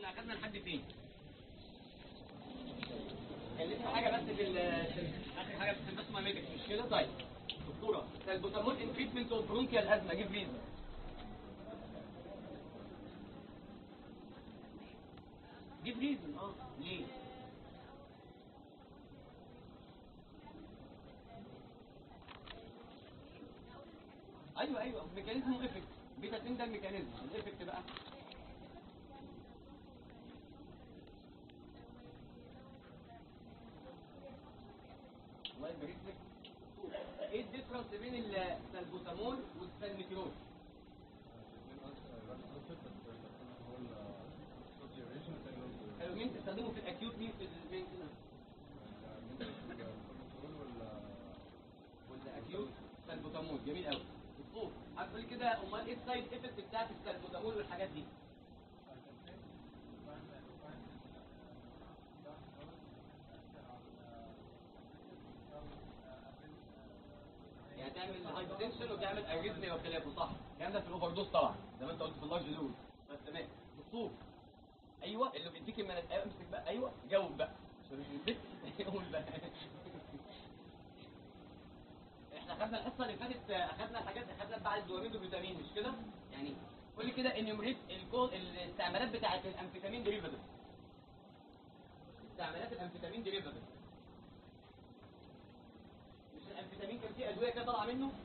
كنا اخدنا لحد فين كان لسه حاجه بس في ال اخر حاجه في السمباسما ميديك مش كده طيب دكتوره البوتامول ان تريتمنت اوف برونكيال ازمه جيب ريزن جيب ريزن اه ليه ايوه ايوه ميكانيزم افكت بيتا 2 ده الميكانيزم الافكت بقى الله يبارك لك ايه الديفرنس بين السلبوتامول والسلميترول حلو مين تستخدمه في الاكيوت مين في المينتنس والاكيوت سلبوتامول جميل قوي الصوت هتقول لي كده امال ايه السايد افكت بتاعت السلبوتامول والحاجات دي يعني تعمل هايبوتنشن وتعمل اريزميا وخلافه صح الكلام ده في الاوفر دوز طبعا زي ما انت قلت في اللارج دوز بس تمام الصوت ايوه اللي بيديك من ايوه امسك بقى ايوه جاوب بقى عشان مش بيديك قول بقى احنا خدنا الحصه اللي فاتت اخدنا حاجات اخدنا بتاع الدوبامين والفيتامين مش كده يعني قول لي كده انيومريت الكود الاستعمالات بتاعه الامفيتامين ديريفاتيف استعمالات الامفيتامين ديريفاتيف مش الامفيتامين كان فيه ادويه كده طالعه منه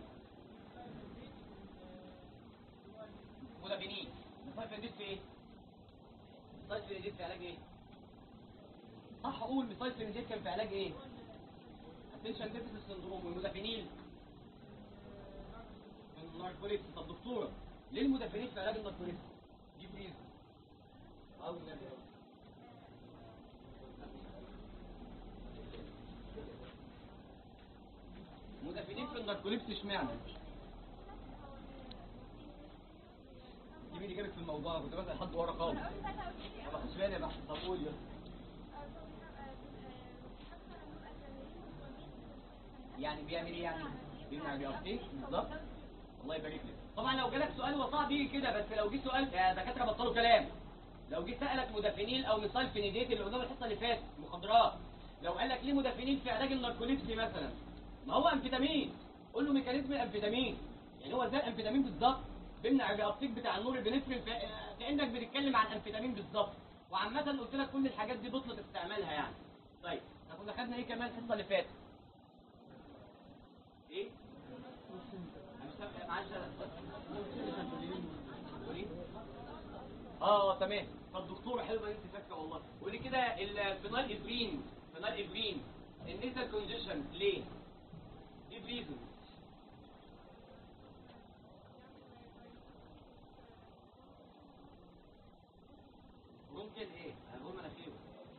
مولابينين مصايفينيديت في ايه مصايفينيديت في علاج ايه صح اقول مصايفينيديت كان في علاج ايه اتنشن ديفيسيت سندروم والمدافنين الناركوليكس طب دكتوره ليه المدافنين في علاج الناركوليكس دي بريز او مدافنين في الناركوليكس اشمعنى دي مين اللي جابك في الموضوع كنت بسال حد ورا خالص ما باخدش بالي يا بحث طب قول يلا يعني بيعمل ايه يعني بيمنع الرياضتين بالظبط الله يبارك لك طبعا لو جالك سؤال هو صعب يجي كده بس لو جه سؤال يا دكاتره بطلوا كلام لو جه سالك مدافنين او مثال فينيديت اللي قدام الحصه اللي فاتت مخدرات لو قال لك ليه مدافنين في علاج الناركوليبسي مثلا ما هو امفيتامين قول له ميكانيزم الامفيتامين يعني هو زي الامفيتامين بالظبط بيمنع الرياضتين بتاع النور البنفرين كانك بتتكلم عن امفيتامين بالظبط وعامه قلت لك كل الحاجات دي بطلت استعمالها يعني طيب احنا كنا خدنا ايه كمان الحصه اللي فاتت ايه معلش اه تمام طب دكتوره حلوه انت فاكره والله قولي كده الفينال افرين فينال افرين النيزل كونجيشن ليه ايه ريزون ممكن ايه هقول مناخيره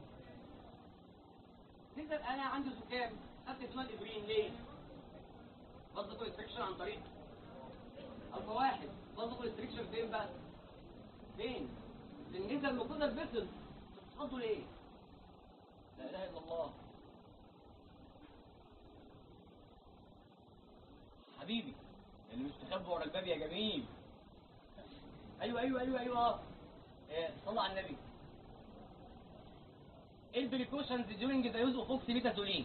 نزل انا عندي زكام خدت فينال افرين ليه بصدق الريستريكشن عن طريق الفا واحد بصدق الريستريكشن فين بقى فين النزل المفروض البسل بتتخضوا ليه لا اله الا الله حبيبي اللي مستخبي ورا الباب يا جميل ايوه ايوه ايوه ايوه إيه صلى على النبي ايه البريكوشنز ديورنج ذا يوز اوف اوكسيميتازولين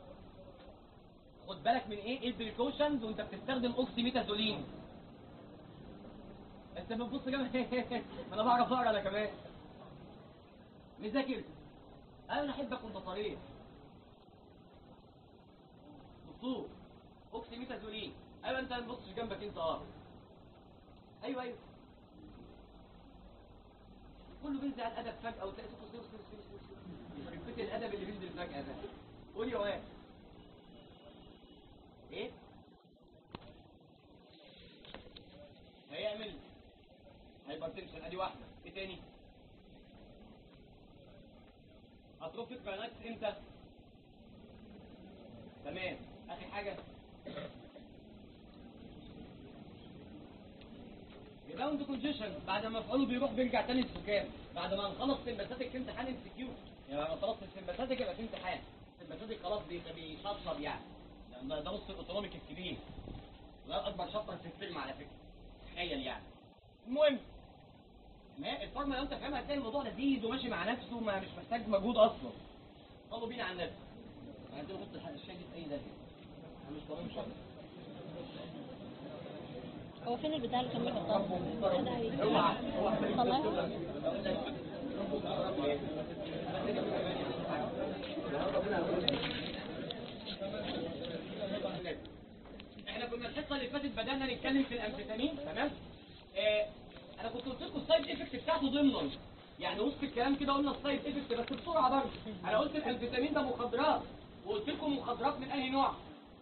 خد بالك من ايه ايه البريكوشنز وانت بتستخدم اوكسيميتازولين انت بتبص جنب ما انا بعرف اقرا انا كمان مذاكر انا احبك وانت صريح دكتور اوكسيميتازولين ايوه انت ما تبصش جنبك انت اه ايوه ايوه كله بينزل على الادب فجاه وتلاقي صوته سير سير سير سير يخرب الادب اللي بينزل فجاه ده قول يا واد ايه هيعمل هايبرتنشن ادي واحده ايه تاني اتروفيك كاينايتس امتى تمام اخر حاجه ريباوند كونجيشن بعد ما مفعوله بيروح بيرجع تاني السكان بعد ما نخلص سمباثيك امتحان ام سي كيو يعني بعد ما خلصت السمباثيك يبقى في امتحان السمباثيك خلاص بيشطب يعني ده, ده نص الاوتونوميك الكبير وده اكبر شطر في الفيلم على فكره تخيل يعني المهم ما الفورمه لو انت فاهمها هتلاقي الموضوع لذيذ وماشي مع نفسه ما مش محتاج مجهود اصلا صلوا بينا على النبي عايزين نحط الح- الشاي دي في اي ده أنا مش طبيعي مش عارف. هو فين البتاع اللي كان بيحطها؟ حد عايز- اوعى اوعى طلعها؟ احنا كنا الحصه اللي فاتت بدانا نتكلم في الامفيتامين تمام آه انا كنت قلت لكم السايد افكت بتاعته ضمنا يعني وسط الكلام كده قلنا السايد افكت بس بسرعه برضه انا قلت الامفيتامين ده مخدرات وقلت لكم مخدرات من انهي نوع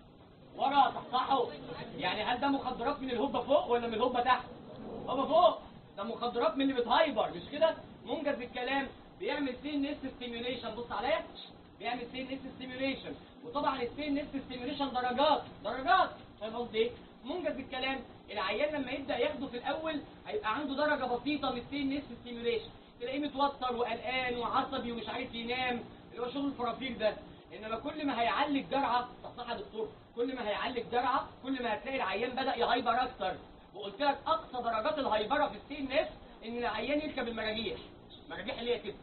ورا تصححوا يعني هل ده مخدرات من الهوبه فوق ولا من الهوبه تحت هوبه فوق ده مخدرات من اللي بتهايبر مش كده منجز الكلام بيعمل سي ان اس ستيميوليشن بص عليا بيعمل سي ان اس ستيميوليشن وطبعا السي ان اس ستيميوليشن درجات درجات فاهم قصدي ايه منجز الكلام العيان لما يبدا ياخده في الاول هيبقى عنده درجه بسيطه من السي ان اس ستيميوليشن تلاقيه متوتر وقلقان وعصبي ومش عارف ينام اللي هو شغل الفرافير ده انما كل ما هيعلي الجرعه صح يا دكتور كل ما هيعلي الجرعه كل ما هتلاقي العيان بدا يهايبر اكتر وقلت لك اقصى درجات الهايبره في السي ان اس ان العيان يركب المراجيح مراجيح اللي هي كده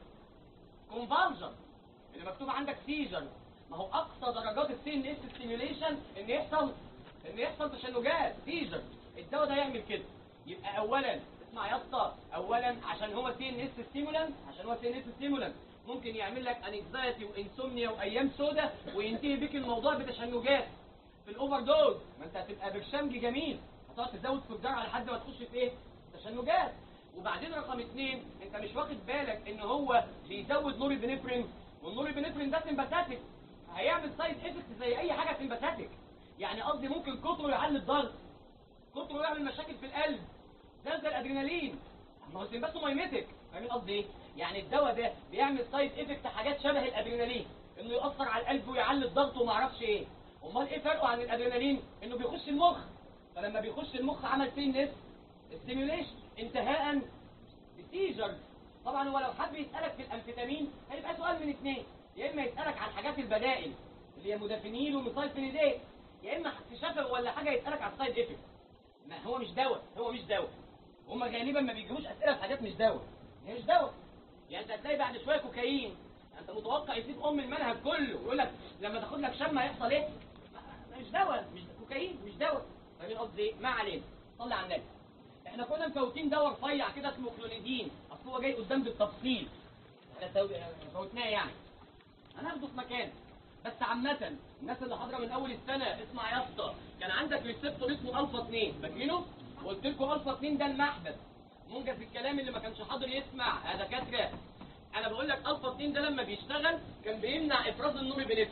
كونفالجن اللي مكتوب عندك سيجن ما هو اقصى درجات السي ان اس ستيميوليشن ان يحصل ان يحصل تشنجات سيجن الدواء ده يعمل كده يبقى اولا اسمع يا اسطى اولا عشان هو سي ان اس ستيمولانت عشان هو سي ان اس ستيمولانت ممكن يعمل لك انكزايتي وانسومنيا وايام سودة وينتهي بيك الموضوع بتشنجات في الاوفر دوز ما انت هتبقى برشامج جميل هتقعد تزود في الجرعه لحد ما تخش في ايه تشنجات وبعدين رقم اثنين انت مش واخد بالك ان هو بيزود نور البنفرين والنور البنفرين ده سمباثاتيك هيعمل سايد افكت زي اي حاجه سمباثاتيك يعني قصدي ممكن كتره يعلي الضغط كتره يعمل مشاكل في القلب زلزال الادرينالين ما هو سمباثو مايميتك فاهمين قصدي ايه يعني الدواء ده بيعمل سايد افكت حاجات شبه الادرينالين انه ياثر على القلب ويعلي الضغط وما اعرفش ايه امال ايه فرقه عن الادرينالين انه بيخش المخ فلما بيخش المخ عمل سي ان اس ستيميوليشن انتهاء بسيجر طبعا هو لو حب يسالك في الامفيتامين هيبقى سؤال من اثنين يا اما يسالك عن الحاجات البدائل اللي هي مودافينيل وميثايلفينيديت يا اما اكتشاف ولا حاجه يسالك على السايد افكت ما هو مش دواء هو مش دواء هم غالبا ما بيجيبوش اسئله في حاجات مش دواء هي مش دواء يعني انت هتلاقي بعد شويه كوكايين انت متوقع يسيب ام المنهج كله ويقول لك لما تاخد لك شم هيحصل ايه ما- مش دواء مش كوكايين مش دواء فاهمين قصدي ايه ما علينا صلي على النبي احنا كنا مفوتين دواء رفيع كده اسمه كلونيدين اصل هو جاي قدام بالتفصيل احنا سو- فوتناه يعني هناخده في مكان بس عامة الناس اللي حاضرة من أول السنة اسمع يا اسطى كان عندك ريسبتور اسمه ألفا 2 فاكرينه؟ وقلت لكم ألفا 2 ده المحبس منجز الكلام اللي ما كانش حاضر يسمع يا دكاترة أنا بقول لك ألفا 2 ده لما بيشتغل كان بيمنع إفراز النور بنفسه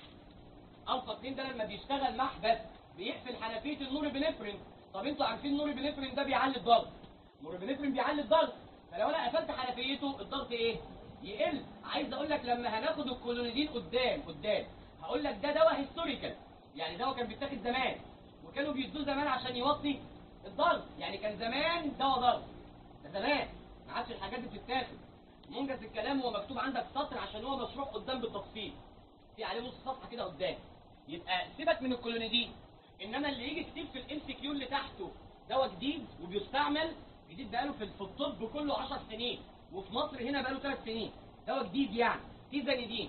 الفا 2 ده لما بيشتغل محبس بيقفل حنفيه النور بنفرين طب انتوا عارفين النور بنفرين ده بيعلي الضغط النور بنفرين بيعلي الضغط فلو انا قفلت حنفيته الضغط ايه يقل عايز اقول لك لما هناخد الكولونيدين قدام قدام هقول لك ده دواء هيستوريكال يعني دواء كان بيتاخد زمان وكانوا بيدوه زمان عشان يوطي الضغط يعني كان زمان دواء ضغط ده زمان ما عادش الحاجات دي بتتاخد منجز الكلام هو مكتوب عندك سطر عشان هو مشروح قدام بالتفصيل في عليه نص صفحه كده قدام يبقى سيبك من الكولونيدين انما اللي يجي كتير في الام سي كيو اللي تحته دواء جديد وبيستعمل جديد بقاله في في الطب كله 10 سنين وفي مصر هنا بقاله 3 سنين دواء جديد يعني تيزانيدين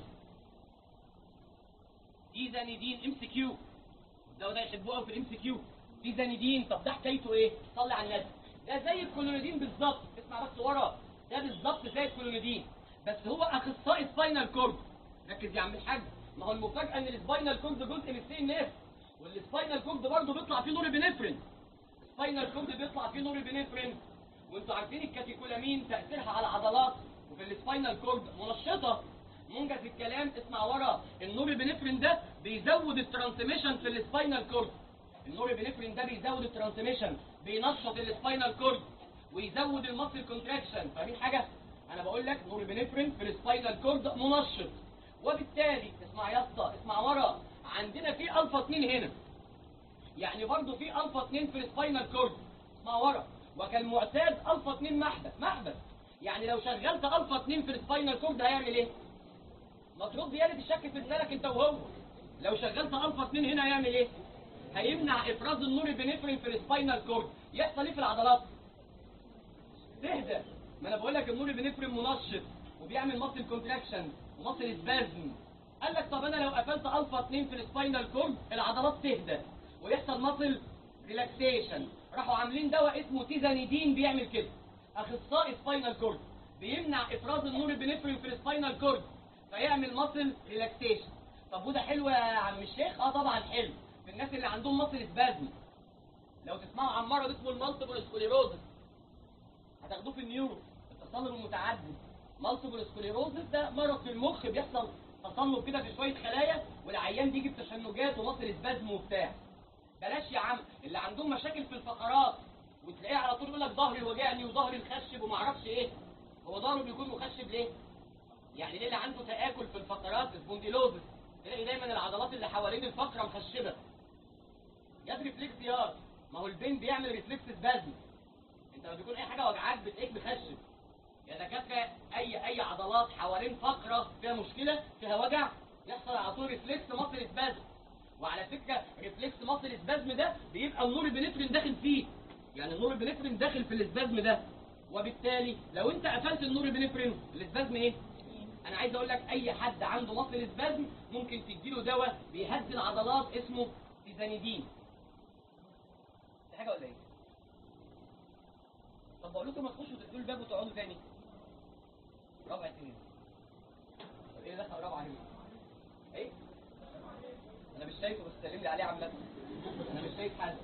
تيزانيدين ام سي كيو الدواء ده يحبوه قوي في الام سي كيو تيزانيدين طب ده حكايته ايه؟ صلي على النبي ده زي الكولونيدين بالظبط اسمع بس ورا ده بالظبط زي الكولونيدين بس هو اخصائي سباينال كورد ركز يا عم الحاج ما هو المفاجاه ان السباينال كورد جزء من السي ان اس والسباينال كورد برضه بيطلع فيه نور بنفرين السباينال كورد بيطلع فيه نور بنفرين وانتوا عارفين الكاتيكولامين تاثيرها على العضلات وفي السباينال كورد منشطه منجز الكلام اسمع ورا النور بنفرين ده بيزود الترانسميشن في السباينال كورد النور بنفرين ده بيزود الترانسميشن بينشط السباينال كورد ويزود المصل كونتراكشن فاهمين حاجه انا بقول لك نور بنفرين في السباينال كورد منشط وبالتالي اسمع يا اسطى اسمع ورا عندنا في الفا 2 هنا يعني برضه في الفا 2 في السباينال كورد اسمع ورا وكان معتاد الفا 2 محبس محبس يعني لو شغلت الفا 2 في السباينال كورد هيعمل ايه مطلوب زياده الشك في لسانك انت وهو لو شغلت الفا 2 هنا هيعمل ايه هيمنع افراز النور بنفرين في السباينال كورد يحصل ايه في العضلات تهدى ما انا بقول لك النور بنفرم منشط وبيعمل ماسل كونتراكشن وماسل سبازم قال لك طب انا لو قفلت الفا 2 في السباينال كورد العضلات تهدى ويحصل ماسل ريلاكسيشن راحوا عاملين دواء اسمه تيزانيدين بيعمل كده اخصائي سباينال كورد بيمنع افراز النور بنفرم في السباينال كورد فيعمل ماسل ريلاكسيشن طب وده حلو يا عم الشيخ اه طبعا حلو في الناس اللي عندهم ماسل سبازم لو تسمعوا عن مرض اسمه المالتيبل سكوليروزس هتاخدوه في النيورو التصلب المتعدد مالتيبل سكوليروزس ده مرض في المخ بيحصل تصلب كده في شويه خلايا والعيان بيجي بتشنجات ومصل سبازم وبتاع بلاش يا عم اللي عندهم مشاكل في الفقرات وتلاقيه على طول يقول لك ظهري وجعني وظهري مخشب وما اعرفش ايه هو ظهره بيكون مخشب ليه؟ يعني ليه اللي عنده تآكل في الفقرات سبونديلوزس تلاقي دايما العضلات اللي حوالين الفقره مخشبه جاب ريفلكس يار ما هو البين بيعمل ريفلكس سبازم انت لما بيكون اي حاجه وجعاك بتلاقيك مخشب يا دكاتره اي اي عضلات حوالين فقره فيها مشكله فيها وجع يحصل على طول ريفلكس مصل سبازم وعلى فكره ريفلكس مصل سبازم ده بيبقى النور البنفرين داخل فيه يعني النور البنفرين داخل في السبازم ده وبالتالي لو انت قفلت النور البنفرين السبازم ايه انا عايز اقول لك اي حد عنده مصل سبازم ممكن تديله دواء بيهدي العضلات اسمه تيزانيدين دي حاجه ولا ايه طب بقول لكم ما تخشوا تقفلوا الباب وتقعدوا تاني رابع سنين طب ايه دخل رابعه هنا ايه انا مش شايفه بس سلم لي عليه عامه انا مش شايف حد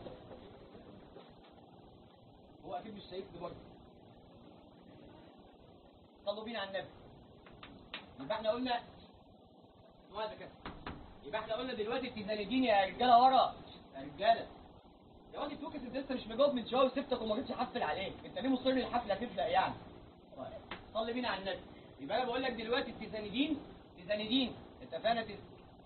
هو اكيد مش شايفني برضه صلوا بينا على النبي يبقى احنا قلنا اسمعوا كده يبقى احنا قلنا دلوقتي التيزانيدين يا رجاله ورا يا رجاله يا واد توكس انت لسه مش مجاوب من شويه وسبتك وما جيتش احفل عليك انت ليه مصر الحفله تبدا يعني طيب صلي بينا على النبي يبقى انا بقول لك دلوقتي التيزانيدين تيزانيدين اتفقنا تز...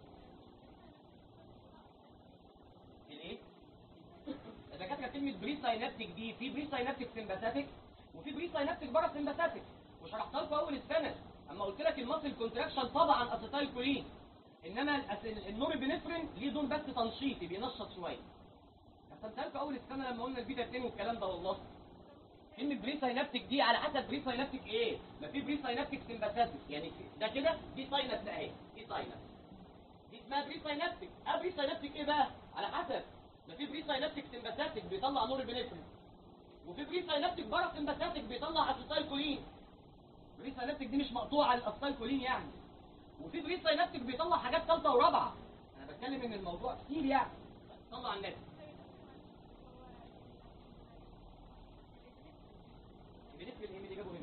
الايه الدكاتره كلمه بري ساينابتيك دي في بري ساينابتيك سمباثيك وفي بري ساينابتيك بارا سمباثيك وشرحتها لكم اول السنه اما قلت لك المصل كونتراكشن طبعا اسيتايل كولين انما الأس- النوربينفرين ليه دور بس تنشيطي بينشط شويه قسمتها لكم اول السنه لما قلنا البيتا 2 والكلام ده والله كلمة بري ساينابتيك دي على حسب بري ساينابتيك ايه؟ ما في بري ساينابتيك سمباثيك يعني في- ده كده دي ساينس اهي دي ساينس دي اسمها بري ساينابتيك اه بري ساينابتيك ايه بقى؟ على حسب ما في بري ساينابتيك سمباثيك بيطلع نور بنفرين وفي بري ساينابتيك بارا سمباثيك بيطلع اسيتايل كولين بري ساينابتيك دي مش مقطوعه على الاسيتايل كولين يعني وفي بري ساينابتيك بيطلع حاجات ثالثه ورابعه انا بتكلم ان الموضوع كتير يعني صلوا على النبي بنفرق الايه اللي جابه هنا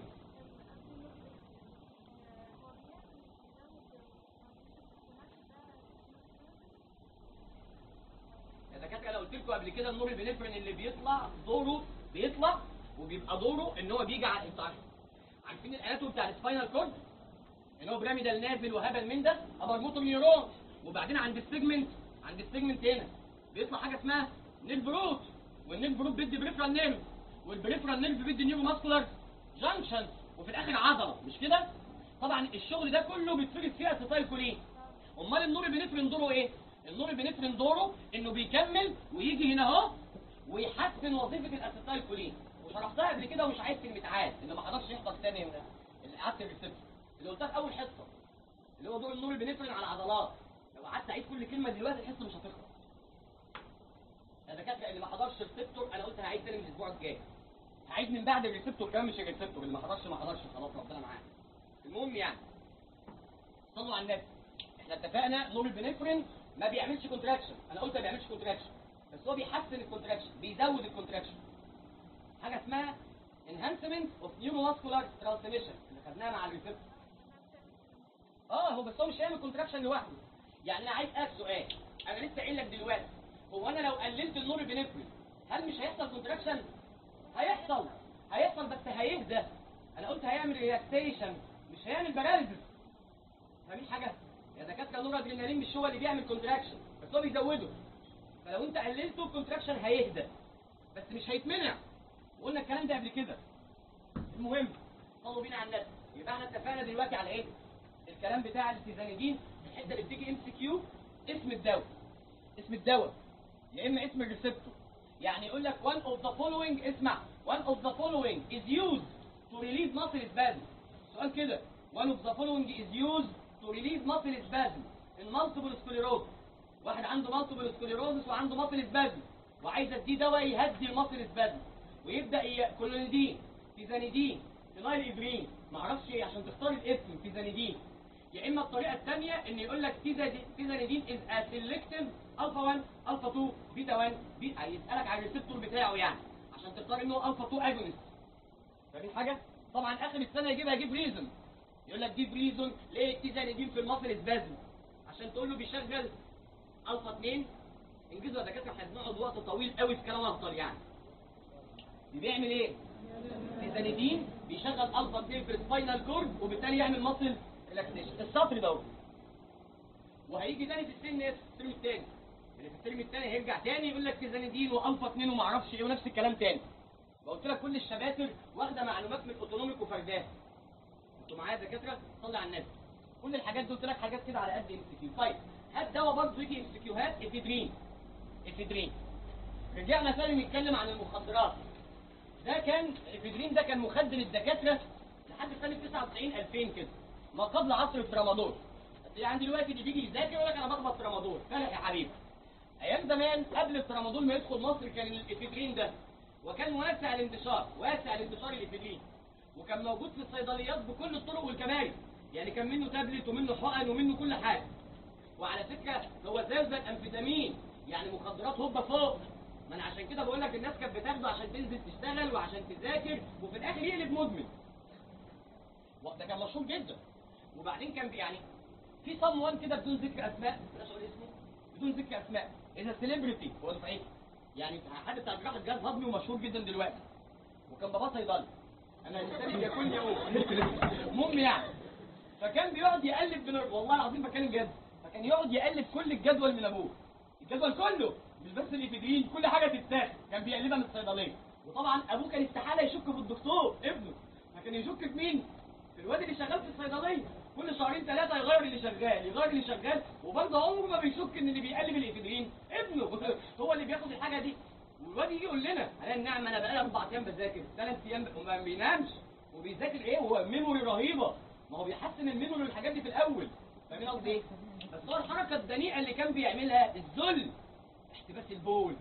يا دكاتره انا قلت لكم قبل كده النور البنفرين اللي بيطلع دوره بيطلع وبيبقى دوره ان هو بيجي على انتوا عارف- عارفين الاناتوم بتاع السباينال كورد ان هو بيراميدال نازل وهبل من ده ابر موتور نيورون وبعدين عند السيجمنت عند السيجمنت هنا بيطلع حاجه اسمها نيرف روت والنيرف روت بيدي بريفرال نيرف والبريفرال نيرف بيدي نيورو ماسكولار جانكشن وفي الاخر عضله مش كده طبعا الشغل ده كله بيتفرز فيه اسيتايل كولين امال النور البنفرين دوره ايه النور البنفرين دوره انه بيكمل ويجي هنا اهو ويحسن وظيفه الاسيتايل كولين وشرحتها قبل كده ومش عايز كلمه عاد اللي ما حضرش يحضر تاني من اللي قعدت الريسبشن اللي قلتها في اول حصه اللي هو دور النور البنفرين على العضلات لو قعدت اعيد كل كلمه دلوقتي الحصه مش هتخلص يا دكاتره اللي ما حضرش الريسبتور انا قلت هعيد تاني من الاسبوع الجاي هعيد من بعد الريسبتور كمان مش الريسبتور اللي ما حضرش ما حضرش خلاص ربنا معاه المهم يعني صلوا على النبي احنا اتفقنا نور البنفرين ما بيعملش كونتراكشن انا قلت ما بيعملش كونتراكشن بس هو بيحسن الكونتراكشن بيزود الكونتراكشن حاجه اسمها enhancement of neuromuscular transmission اللي خدناها مع الريسبتور اه هو بس هو مش هيعمل كونتراكشن لوحده يعني انا عايز اسال سؤال انا لسه قايل لك دلوقتي هو انا لو قللت النور البنفرين هل مش هيحصل كونتراكشن هيحصل هيحصل بس هيهدى انا قلت هيعمل ريلاكسيشن مش هيعمل باراليزس فاهمين حاجه يا دكاتره نور ادرينالين مش هو اللي بيعمل كونتراكشن بس هو بيزوده فلو انت قللته الكونتراكشن هيهدى بس مش هيتمنع وقلنا الكلام ده قبل كده المهم صلوا بينا على النبي يبقى احنا اتفقنا دلوقتي على ايه الكلام بتاع التيزانيدين الحته اللي بتيجي ام سي كيو اسم الدواء اسم الدواء يا اما اسم الريسبتور يعني يقول لك one of the following اسمع one of the following is used to release muscle spasm سؤال كده one of the following is used to release muscle spasm in multiple sclerosis واحد عنده multiple sclerosis وعنده muscle spasm وعايز اديه دواء يهدي المصل spasm ويبدا ي... كلونيدين تيزانيدين فينايل ابرين معرفش ايه عشان تختار الاسم تيزانيدين يا اما الطريقه الثانيه ان يقول لك تيزا- تيزانيدين از ا سيلكتيف الفا 1 الفا 2 بيتا 1 بي... هيسالك على الريسبتور بتاعه يعني عشان تختار انه الفا 2 اجونست فاهمين حاجه طبعا اخر السنه يجيبها يجيب ريزون يقول لك جيب ريزون ليه التيزانيدين في المصل سبازم عشان تقول له بيشغل الفا 2 انجزوا يا دكاتره احنا بنقعد وقت طويل قوي في كلام افضل يعني بيعمل ايه تيزانيدين بيشغل الفا 2 في السباينال كورد وبالتالي يعمل مصل ريلاكسيشن السطر ده وهيجي تاني في السن ايه في الترم التاني اللي في الترم التاني هيرجع تاني يقول لك تيزانيدين والفا 2 وما اعرفش ايه ونفس الكلام تاني وقلت لك كل الشباتر واخده معلومات من اوتونوميك وفردات انتوا معايا يا دكاتره صلي على النبي كل الحاجات دي قلت لك حاجات كده على قد ام سي كيو طيب هات دواء برضه يجي ام سي كيو هات افيدرين افيدرين رجعنا تاني نتكلم عن المخدرات ده كان الافيدرين ده كان مخدر الدكاتره لحد سنه 99 2000 كده ما قبل عصر الترامادول يعني دلوقتي اللي بيجي يذاكر يقول لك انا بخبط ترامادول فرق يا حبيبي ايام زمان قبل الترامادول ما يدخل مصر كان الافيدرين ده وكان واسع الانتشار واسع الانتشار الافيدرين وكان موجود في الصيدليات بكل الطرق والكمائن يعني كان منه تابلت ومنه حقن ومنه كل حاجه وعلى فكره هو زي زي الانفيتامين يعني مخدرات هوبا فوق ما انا عشان كده بقول لك الناس كانت بتاخده عشان تنزل تشتغل وعشان تذاكر وفي الاخر يقلب مدمن ده كان مشهور جدا وبعدين كان بي- يعني في صم وان كده بدون ذكر اسماء بلاش اقول اسمه بدون ذكر اسماء اذا سيلبرتي هو صحيح يعني حد بتاع جراحه جهاز هضمي ومشهور جدا دلوقتي وكان باباه صيدلي انا الانسان بياكلني اهو المهم يعني فكان بيقعد يقلب من والله العظيم بتكلم جد فكان يقعد يقلب كل الجدول من ابوه الجدول كله مش بس الافيدرين كل حاجه تتاخد كان بيقلبها من الصيدليه وطبعا ابوه كان استحاله يشك في الدكتور ابنه فكان يشك في مين في الواد اللي شغال في الصيدليه كل شهرين ثلاثه يغير اللي شغال يغير اللي شغال وبرضه عمره ما بيشك ان اللي بيقلب الافيدرين ابنه هو اللي بياخد الحاجه دي والواد يجي يقول لنا انا النعمه انا بقالي اربع ايام بذاكر ثلاث ايام ب- وما بينامش وبيذاكر ايه هو ميموري رهيبه ما هو بيحسن الميموري والحاجات دي في الاول فاهمين قصدي ايه؟ بس هو الحركه الدنيئه اللي كان بيعملها الذل احتباس البول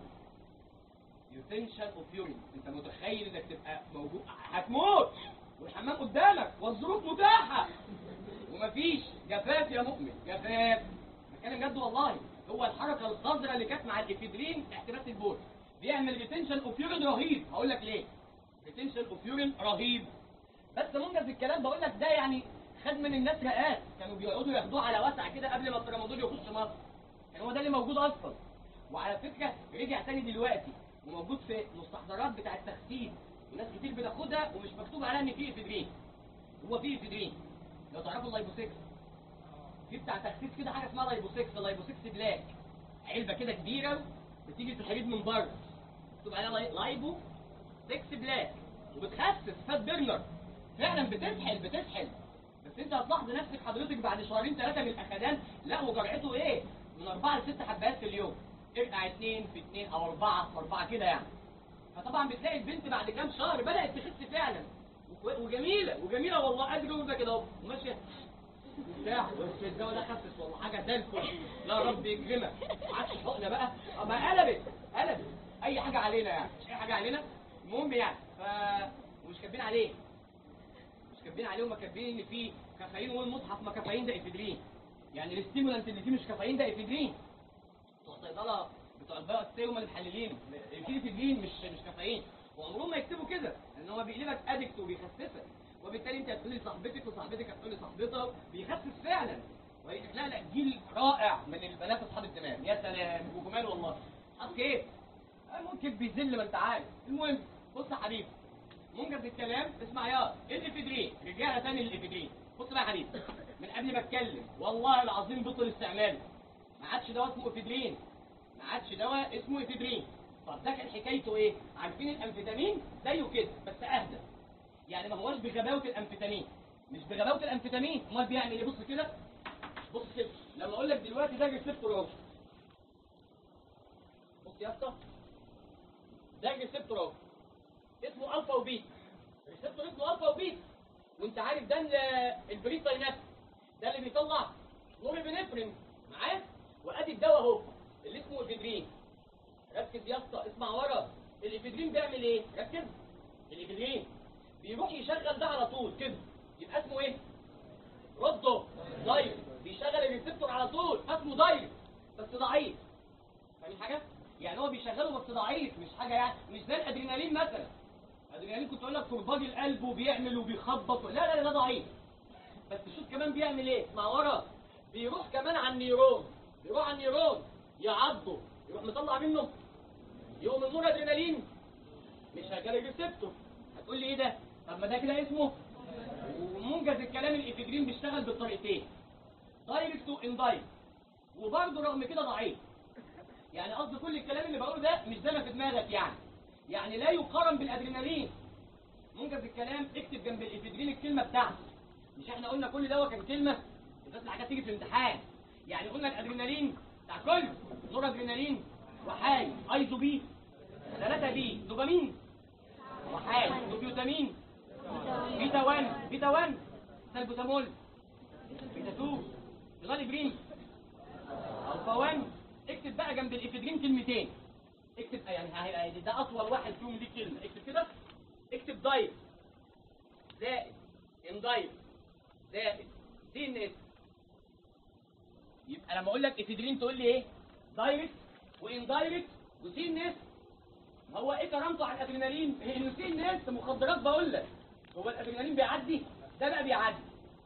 يوتنشن اوف يورين انت متخيل انك تبقى موجود هتموت والحمام قدامك والظروف متاحه ومفيش جفاف يا مؤمن جفاف بتكلم جد والله هو الحركه القذره اللي كانت مع الافيدرين احتباس البول بيعمل ريتنشن اوف يورين رهيب هقول لك ليه ريتنشن اوف يورين رهيب بس منجز الكلام بقول لك ده يعني خد من الناس رقات كانوا بيقعدوا ياخدوه على وسع كده قبل ما الترامادول يخش مصر كان هو ده اللي موجود اصلا وعلى فكره رجع تاني دلوقتي وموجود في مستحضرات بتاع التخسيس وناس كتير بتاخدها ومش مكتوب عليها ان فيه افيدرين هو فيه افيدرين لو تعرفوا اللايبوسكس في بتاع تخسيس كده حاجه اسمها لايبوسكس لايبوسكس بلاك علبه كده كبيره بتيجي في الحديد من بره مكتوب عليها لاي- لايبو 6 بلاك وبتخسس فات برنر فعلا بتسحل بتسحل بس انت هتلاحظ نفسك حضرتك بعد شهرين ثلاثه من الاخدان لا وجرعته ايه من اربعه لست حبات في اليوم ارجع اثنين في اثنين او اربعه في اربعه كده يعني فطبعا بتلاقي البنت بعد كام شهر بدات تخس فعلا وكو- وجميله وجميله والله قادر يقول كده اهو وماشيه بتاع بس الدواء ده خفف والله حاجه زي الفل لا رب يكرمك ما عادش حقنه بقى ما قلبت قلبت اي حاجه علينا يعني مش اي حاجه علينا المهم يعني ف ومش كاتبين عليه مش كاتبين عليه هما كاتبين ان في كافيين والمصحف ما كافيين ده افيدرين يعني الاستيمولانت اللي فيه مش كافيين ده افيدرين بتوع الصيدله بتوع البيئه السي هم اللي محللين في افيدرين مش مش كافيين وعمرهم ما يكتبوا كده لان هو بيقلبك ادكت وبيخسسك وبالتالي انت هتقول لصاحبتك وصاحبتك هتقول لصاحبتها بيخسس فعلا وهي- لا لا جيل رائع من البنات اصحاب الدماغ يا سلام وجمال والله اصحاب كيف آه، ممكن بيذل ما انت عارف المهم بص يا حبيبي منجز الكلام اسمع يا الافيدرين رجعنا تاني للافيدرين بص بقى يا حبيبي من قبل ما اتكلم والله العظيم بطل استعماله ما عادش دواء اسمه افيدرين ما عادش دواء اسمه افيدرين طب ده كان حكايته ايه عارفين الامفيتامين زيه كده بس اهدى يعني ما هوش بغباوه الامفيتامين مش بغباوه الامفيتامين امال بيعمل ايه بص كده بص كده لما اقول لك دلوقتي ده ريسبتور اهو بص يا اسطى ده ريسبتور اهو اسمه الفا وبيتا ريسبتور اسمه اسمه الفا وبيتا وانت عارف ده ال- البري ساينابس ده اللي بيطلع نورابينفرين معاه وادي الدواء اهو اللي اسمه افيدرين ركز يا اسطى اسمع ورا الافيدرين بيعمل ايه ركز الافيدرين بيروح يشغل ده على طول كده يبقى اسمه ايه رده دايركت بيشغل الريسبتور على طول اسمه دايركت بس ضعيف فاهمين حاجه يعني هو بيشغله بس ضعيف مش حاجه يعني مش زي الادرينالين مثلا الادرينالين كنت اقول لك كرباج القلب وبيعمل وبيخبط لا لا لا ده ضعيف بس شوف كمان بيعمل ايه اسمع ورا بيروح كمان على النيرون بيروح على النيرون يعضه يروح مطلع منه يقوم النور ادرينالين مش شغال الريسبتور هتقول لي ايه ده طب ما ده كده اسمه ومنجز الكلام الافيدرين بيشتغل بالطريقتين دايركت واندايركت وبرضه رغم كده ضعيف يعني قصدي كل الكلام اللي بقوله ده مش زي ما في دماغك يعني يعني لا يقارن بالادرينالين منجز الكلام اكتب جنب الافيدرين الكلمه بتاعته مش احنا قلنا كل دواء كان كلمه بالذات الحاجات تيجي في الامتحان يعني قلنا الادرينالين بتاع كل نور ادرينالين وحاي ايزو بي 3 بي دوبامين وحاي دوبيوتامين بيتا 1 بيتا 1 سالبوتامول بيتا 2 غالبرين الفا 1 اكتب بقى جنب الافيدرين كلمتين اكتب يعني هي- ده اطول واحد فيهم دي كلمه اكتب كده اكتب دايت زائد اندايت زائد سي ان اس يبقى لما اقول لك افيدرين تقول لي ايه دايركت واندايركت وسي ان اس ما هو ايه كرامته على الادرينالين انه سي ان اس مخدرات بقول لك هو الادرينالين بيعدي ده بقى بيعدي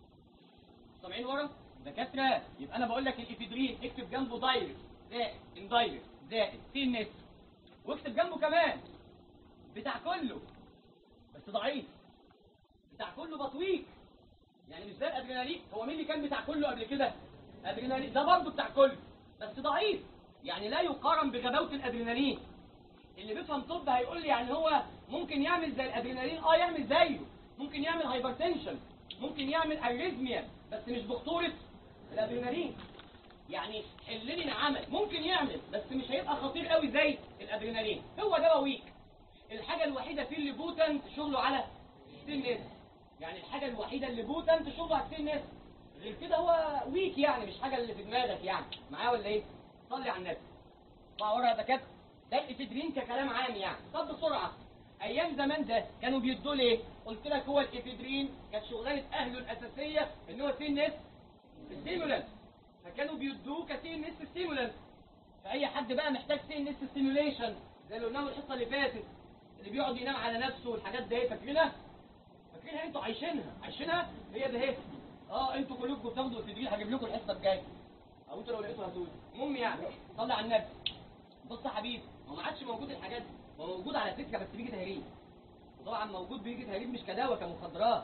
سامعين ورا دكاتره يبقى انا بقول لك الافيدرين اكتب جنبه دايركت زائد اندايركت زائد سي ان اس واكتب جنبه كمان بتاع كله بس ضعيف بتاع كله بطويق يعني مش زي الادرينالين هو مين اللي كان بتاع كله قبل كده ادرينالين ده برضه بتاع كله بس ضعيف يعني لا يقارن بغباوه الادرينالين اللي بيفهم طب هيقول لي يعني هو ممكن يعمل زي الادرينالين اه يعمل زيه ممكن يعمل هايبرتنشن ممكن يعمل اريزميا بس مش بخطوره الادرينالين يعني حللي عمل ممكن يعمل بس مش هيبقى خطير قوي زي الادرينالين هو دواء ويك الحاجه الوحيده فيه اللي بوتنت شغله على سي اس يعني الحاجه الوحيده اللي بوتنت شغله على سي اس غير كده هو ويك يعني مش حاجه اللي في دماغك يعني معايا ولا ايه صلي على النبي طلع ورا ده كده ده الافيدرين ككلام عام يعني طب بسرعه ايام زمان ده كانوا بيدوا ليه قلت لك هو الافيدرين كانت شغلانه اهله الاساسيه ان هو سي ان اس ستيمولانت فكانوا بيدوه كسي ان اس ستيمولانت فاي حد بقى محتاج سي ان اس ستيموليشن زي اللي قلناه الحصه اللي فاتت اللي بيقعد ينام على نفسه والحاجات دي فاكرينها فاكرينها انتوا عايشينها عايشينها هي ده اهي اه انتوا كلكم بتاخدوا افيدرين هجيب لكم الحصه الجايه او انتوا لو لقيتوا هتقولوا المهم يعني صلي على النبي بص يا حبيبي هو ما عادش موجود الحاجات دي هو موجود على فكره بس بيجي تهريب وطبعا موجود بيجي تهريب مش كدواء كمخدرات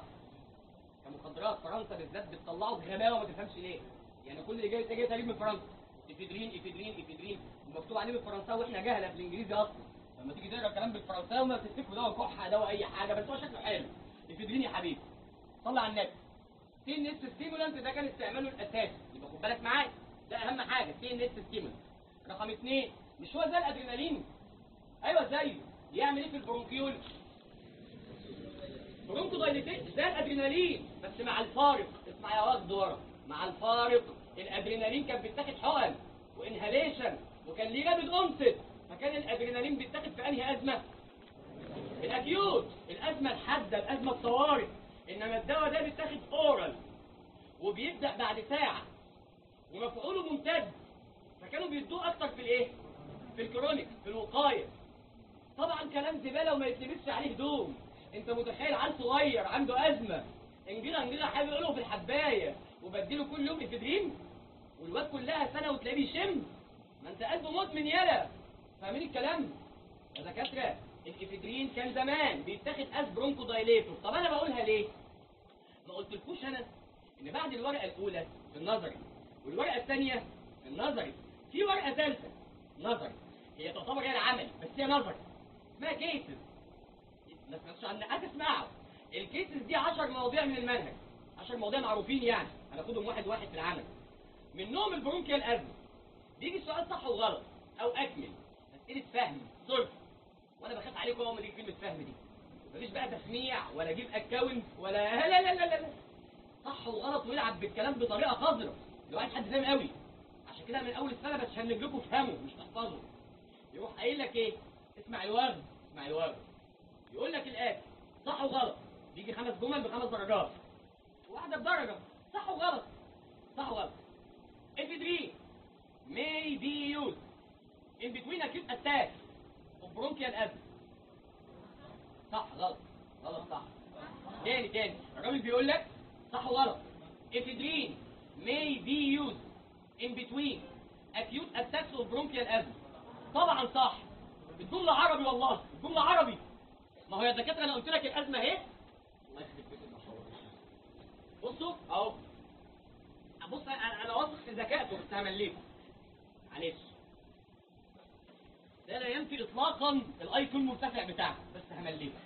كمخدرات فرنسا بالذات بتطلعه بغباوه ما تفهمش ليه يعني كل اللي جاي جاي تهريب من فرنسا افيدرين افيدرين افيدرين ومكتوب عليه بالفرنساوي واحنا جهله بالانجليزي اصلا لما تيجي تقرا الكلام بالفرنساوي ما بتفتكروا دواء كحه دواء اي حاجه بس هو شكله حلو افيدرين يا حبيبي صلي على النبي سي ان اس ستيمولانت ده كان استعماله الاساسي يبقى خد بالك معايا ده اهم حاجه سي ان اس ستيمولانت رقم اثنين مش هو زي الادرينالين ايوه زيه يعمل ايه في البرونكيول برونكو دايليتيشن زي الادرينالين بس مع الفارق اسمع يا واد ورا مع الفارق الادرينالين كان بيتاخد حقن وانهاليشن وكان ليه رابد اونست فكان الادرينالين بيتاخد في انهي ازمه الاكيوت الازمه الحاده الازمه الطوارئ انما الدواء ده بيتاخد اورال وبيبدا بعد ساعه ومفعوله ممتد فكانوا بيدوه اكتر في الايه في الكرونيك في الوقايه طبعا كلام زباله وما يتلبسش عليه هدوم انت متخيل عيل صغير عنده ازمه انجيلا انجيلا حابب يقوله في الحبايه وبديله كل يوم افيدرين والواد كلها سنه وتلاقيه بيشم ما انت قلبه مدمن يالا فاهمين الكلام يا دكاتره الافيدرين كان زمان بيتاخد از برونكو دايليتور طب انا بقولها ليه ما قلتلكوش انا ان بعد الورقه الاولى في النظري والورقه الثانيه في النظري في ورقه ثالثه نظري هي تعتبر هي العملي بس هي نظري اسمها كيسز ما سمعتش عنها هتسمعوا الكيسز دي 10 مواضيع من المنهج 10 مواضيع معروفين يعني هناخدهم واحد واحد في العمل منهم البرونكيال ازمه بيجي السؤال صح وغلط او اكمل اسئله فهم صرف وانا بخاف عليكم اول ما تيجي كلمه فهم دي مفيش بقى تسميع ولا اجيب اكونت ولا لا لا لا لا لا صح وغلط ويلعب بالكلام بطريقه قذره لو عايز حد فاهم قوي عشان كده من اول السنه بتشنج لكم افهموا مش تحفظوا يروح قايل لك ايه اسمع الورد اسمع الورد يقول لك الاتي صح وغلط بيجي خمس جمل بخمس درجات واحده بدرجه صح وغلط صح وغلط ephedrine may be used in between acute attacks of bronchial asthma صح غلط غلط صح تاني تاني الراجل بيقول لك صح وغلط ephedrine may be used in between acute attacks of bronchial asthma طبعا صح الجملة عربي والله الجملة عربي ما هو يا دكاترة انا قلت لك الازمة اهي الله يخليك بس ما شاء الله بصوا اهو بص انا انا واثق في ذكائكم بس همليكم معلش ده لا ينفي اطلاقا الاي كيو المرتفع بتاعك بس همليكم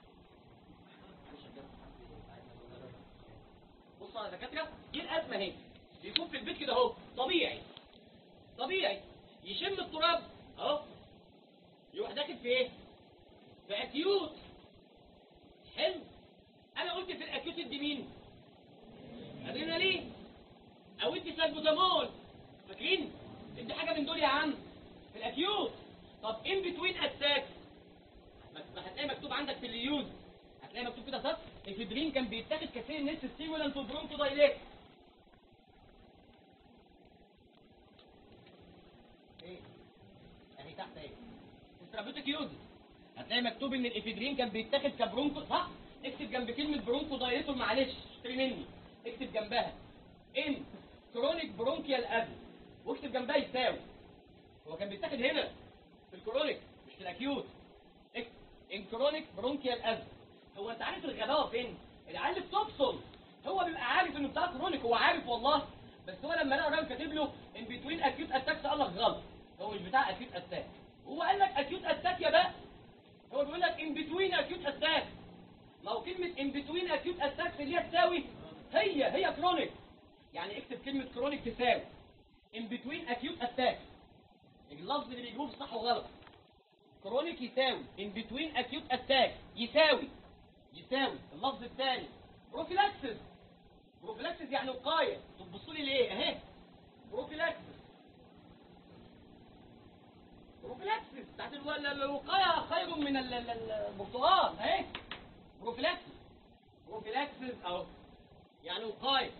بصوا يا دكاترة دي الازمة اهي بيكون في البيت كده اهو طبيعي طبيعي يشم التراب اهو يروح داخل في ايه؟ في اكيوت حلو انا قلت في الاكيوت ادي مين؟ ادرينالين او ادي سالبوتامول فاكرين؟ ادي حاجه من دول يا عم في الاكيوت طب ان بتوين اتاك ما هتلاقي مكتوب عندك في اليوز هتلاقي مكتوب كده صح الفيدرين كان بيتاخد كثير الناس ستيمولانت وبرونكو دايليت ايه اهي تحت ايه استرابيوتيك يوز هتلاقي مكتوب ان الافيدرين كان بيتاخد كبرونكو صح اكتب جنب كلمه برونكو دايليتور معلش اشتري مني اكتب جنبها ان كرونيك برونكيال ازم واكتب جنبها يساوي هو كان بيتاخد هنا في الكرونيك مش في الاكيوت اكتب ان كرونيك برونكيال ازم هو انت عارف الغباوه فين العيال اللي بتبصم هو بيبقى عارف انه بتاع كرونيك هو عارف والله بس هو لما لقى الراجل كاتب له ان بتوين اكيوت اتاكس قال لك غلط هو مش بتاع اكيوت اتاك هو قال لك اكيوت اتاك يا بقى هو بيقول لك ان بتوين اكيوت اتاك ما هو كلمه ان بتوين اكيوت اتاك اللي هي تساوي هي هي كرونيك يعني اكتب كلمه كرونيك تساوي ان بتوين اكيوت اتاك اللفظ اللي بيجيبوه صح وغلط كرونيك يساوي ان بتوين اكيوت اتاك يساوي يساوي اللفظ الثاني بروفيلاكسس بروفيلاكسس يعني وقايه تبصوا لي ليه اهي بروفيلاكسس بروفيلاكسس بتاعت الو- ال- الوقايه خير من ال- ال- ال- البرتقال اهي بروفيلاكسس بروفيلاكسس اهو يعني وقايه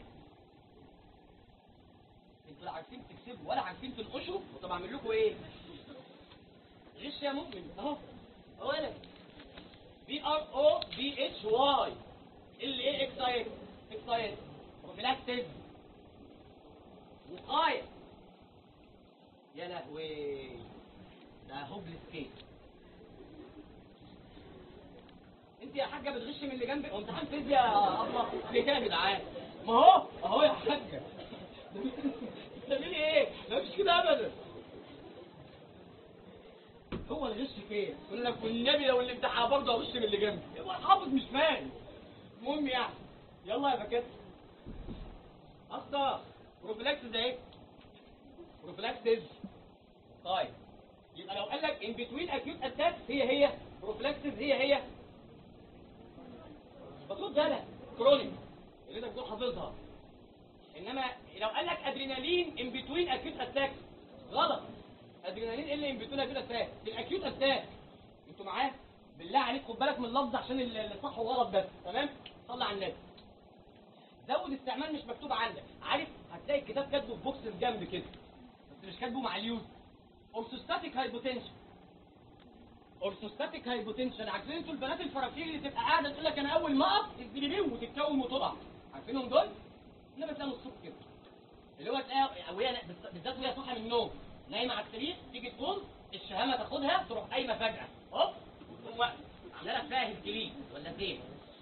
انتوا لا عارفين تكسبوا ولا عارفين تنقشوا طب اعمل لكم ايه؟ غش يا مؤمن اهو اهو لك بي ار او بي اتش واي ال اي اكس اي اكس اي بروفيلاكسس وقايه يا لهوي ده هوبلس كيس انت يا حاجه بتغش من اللي جنبك هو امتحان فيزياء يا ابله ليه كده يا جدعان ما هو اهو يا حاجه بتعملي ايه ما فيش كده ابدا هو الغش فين يقول لك والنبي لو الامتحان برضه اغش من اللي جنبي يبقى حافظ مش فاهم المهم يعني يلا يا باكات اصلا بروفيلاكسز اهي بروفيلاكسز طيب يبقى لو قال لك ان بتوين اكيوت اتاك هي هي بروفيلاكسز هي هي المفروض ده لا كرونيك اللي انت بتكون حافظها انما لو قال لك ادرينالين ان بتوين اكيوت اتاك غلط ادرينالين ايه اللي ان بتوين اكيوت اتاك الاكيوت اتاك انتوا معاه بالله عليك خد بالك من اللفظ عشان اللي صح وغلط بس تمام صلي على النبي زود استعمال مش مكتوب عندك عارف هتلاقي الكتاب كاتبه في بوكس الجنب كده بس مش كاتبه مع اليوز اورثوستاتيك هايبوتنشن اورثوستاتيك هايبوتنشن عارفين انتوا البنات الفرافير اللي تبقى قاعده تقول لك انا اول ما اقف تجري بيهم وتتكون وتقع عارفينهم دول؟ انما تلاقي الصبح كده اللي هو تلاقيها وهي بالذات وهي صاحيه من النوم نايمه على السرير تيجي تقوم الشهامه تاخدها تروح قايمه فجاه هوب تقوم واقفه عامله لها فاهم جليد ولا فين